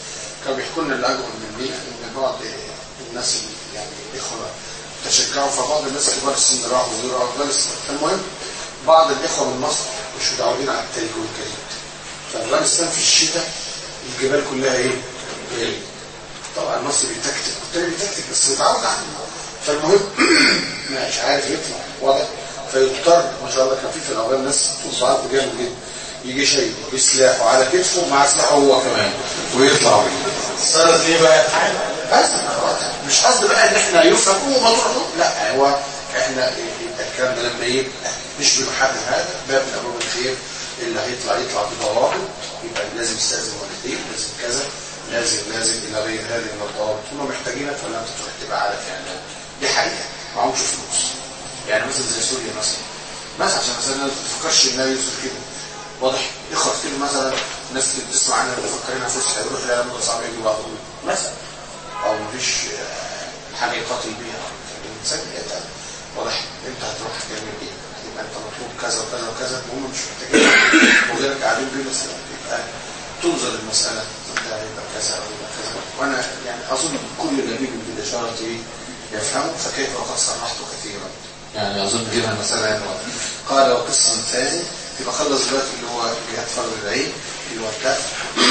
كانوا بيحكوا لنا اللي اكبر مننا ان بعض الناس اللي يعني الاخوه تشجعوا فبعض الناس كبار السن راحوا وراحوا افغانستان فالمهم بعض الاخوه من مصر مش متعودين على التلج والجليد فافغانستان في الشتاء الجبال كلها ايه؟ جليد طبعا مصر بيتكتك والتاني بيتكتك بس متعود عنه فالمهم مش عارف يطلع واضح فيضطر ما شاء الله كان في في الاول ناس طول بعض جامد جدا يجي شيء بسلاحه على كتفه مع سلاحه هو كمان ويطلع بيه صارت ليه بقى؟ بس مش قصدي بقى ان احنا يفهم هو مضروب لا هو احنا يبقى الكلام ده لما يبقى مش بمحدد هذا باب من ابواب الخير اللي هيطلع يطلع بضوابط يبقى لازم يستاذن والديه لازم كذا لازم لازم الى غير هذه من الضوابط هم محتاجينك ولا انت تروح تبقى عارف يعني دي حقيقه معهمش فلوس يعني مثلا زي سوريا مثلا مثلا عشان مثلا ما تفكرش انها يوصل كده واضح اخوة كتير مثلا ناس اللي بتسمع عنها مفكرينها فلوس هيروح لا لما صعب يجي بعضهم مثلا او مفيش حاجه يقاتل بيها الانسان يقتل واضح انت هتروح تعمل ايه؟ هتبقى انت مطلوب كذا وكذا وكذا وهم مش محتاجين وغيرك قاعدين بيه بس يبقى تنظر المساله انت هيبقى كذا او يبقى كذا وانا يعني اظن كل لبيب بالاشاره ايه يفهمه فكيف وقد صرحت كثيرا يعني اظن كده مثلا قال وقسم ثاني يبقى خلص دلوقتي اللي هو جهاد فرض العين اللي هو الدفع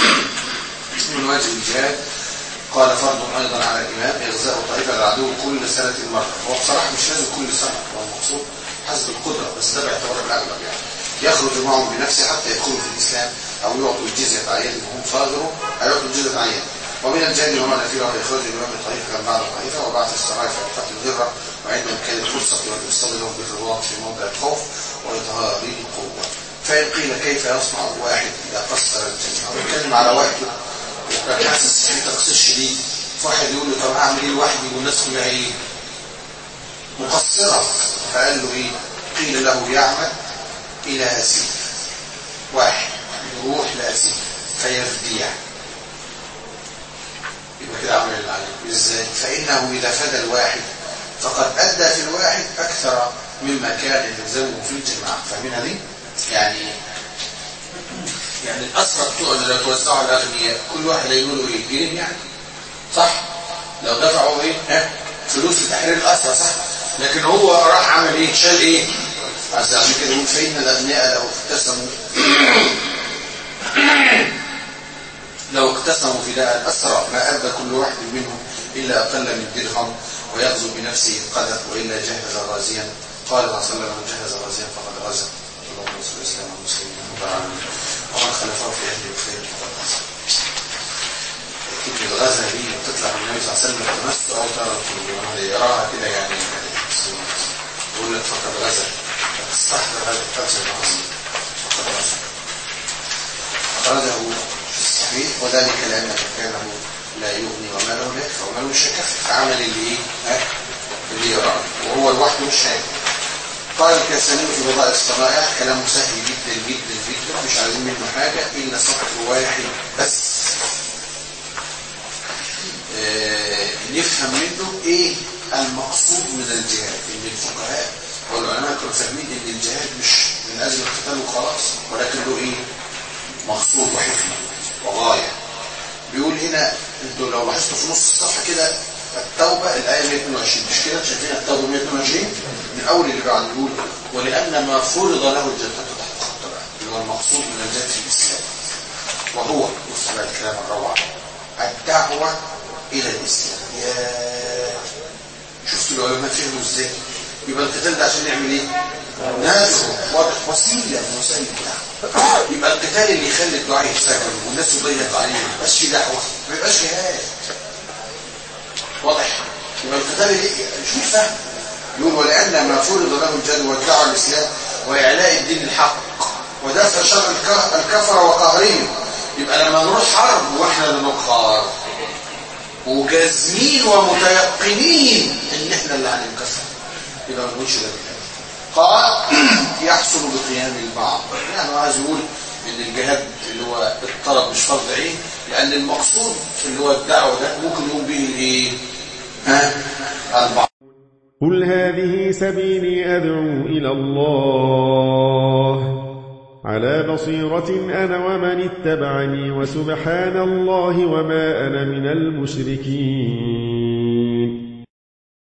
من واجب الجهاد قال فرض ايضا على الامام اغزاء طائفه العدو كل سنه مره هو بصراحه مش لازم كل سنه هو المقصود حسب القدره بس ده باعتبار الاغلب يعني يخرج معهم بنفسه حتى يدخلوا في الاسلام او يعطوا الجزيه عيان وهم صادروا هيعطوا الجزيه عيان ومن الجانب وما فيه يخرج الامام طائفه كان بعد طائفه وبعث السرايا في اوقات الغره وعندما كان الفرصه والارسال لهم بالرباط في موضع الخوف واظهار القوه فإن قيل كيف يصنع واحد إذا قصر الجميع هو بيتكلم على واحد وكان حاسس في تقصير شديد فواحد يقول له طب اعمل ايه لوحدي والناس كلها ايه مقصره فقال له ايه قيل له يعمل الى اسير واحد يروح لاسير فيفديه يبقى كده عمل اللي عليه ازاي فانه اذا فدى الواحد فقد ادى في الواحد اكثر مما كان يلزمه في الجماعه فاهمين دي يعني يعني الاسرى بتوع اللي توزعوا على الاغنياء كل واحد هيقولوا ايه جنيه يعني صح لو دفعوا ايه ها فلوس لتحرير الاسرى صح لكن هو راح عمل ايه شال ايه عشان كده يقول فان الاغنياء لو اقتسموا لو اقتسموا فداء الاسرى ما ادى كل واحد منهم الا اقل من درهم ويغزو بنفسه القدر والا جهز غازيا قال الله صلى الله عليه وسلم من جهز غازيا فقد غزا اللهم صل وسلم على المسلمين ومن خلفه في اهل الخير فقد غزا كلمة الغزا دي بتطلع من النبي صلى الله عليه وسلم تمس او ترى يراها كده يعني يقول لك فقد غزا تستحضر هذا الفجر العظيم فقد غزا أخرجه في الصحيح وذلك لأن مكانه لا يغني وماله لا يكفي وماله مش هيكفي فعمل اللي ايه؟ اللي يراه وهو لوحده مش هيكفي قال الكاساني في بضائع الصنائع كلامه سهل جدا جدا جدا مش عايزين منه حاجة إلا سطر واحد بس آه نفهم منه ايه المقصود من الجهاد ان الفقهاء والعلماء كانوا فاهمين ان الجهاد مش من اجل القتال وخلاص ولكن له ايه مقصود وحكمه وغايه بيقول هنا انتوا لو لاحظتوا في نص الصفحه كده التوبه الايه 122 مش كده شايفين التوبه 122 من اول اللي بعد بيقول ولان ما فرض له الجنه تحت خط اللي هو المقصود من الجهاد في الاسلام وهو بص بقى الكلام الروعه الدعوه الى الاسلام يا شفتوا العلماء فهموا ازاي يبقى القتال ده عشان نعمل ايه ناس وسيله من وسائل الدعوه يبقى القتال اللي يخلي الدعاء يتسجل والناس تضيق عليه ما يبقاش في دعوه ما يبقاش جهاد واضح يبقى القتال اللي شوف فهم يقول ولان ما فرض له الجهاد والدعوه الاسلام واعلاء الدين الحق ودافع شر الكفره وقهرهم يبقى لما نروح حرب واحنا اللي نقهر وجازمين ومتيقنين ان احنا اللي هننكسر يبقى ما نقولش ده قال يحصل بقيام البعض يعني عايز يقول ان الجهاد اللي هو الطلب مش فرض عين لان المقصود اللي هو الدعوه ده ممكن يقوم به الايه ها البعض قل هذه سبيلي ادعو الى الله على بصيرة أنا ومن اتبعني وسبحان الله وما أنا من المشركين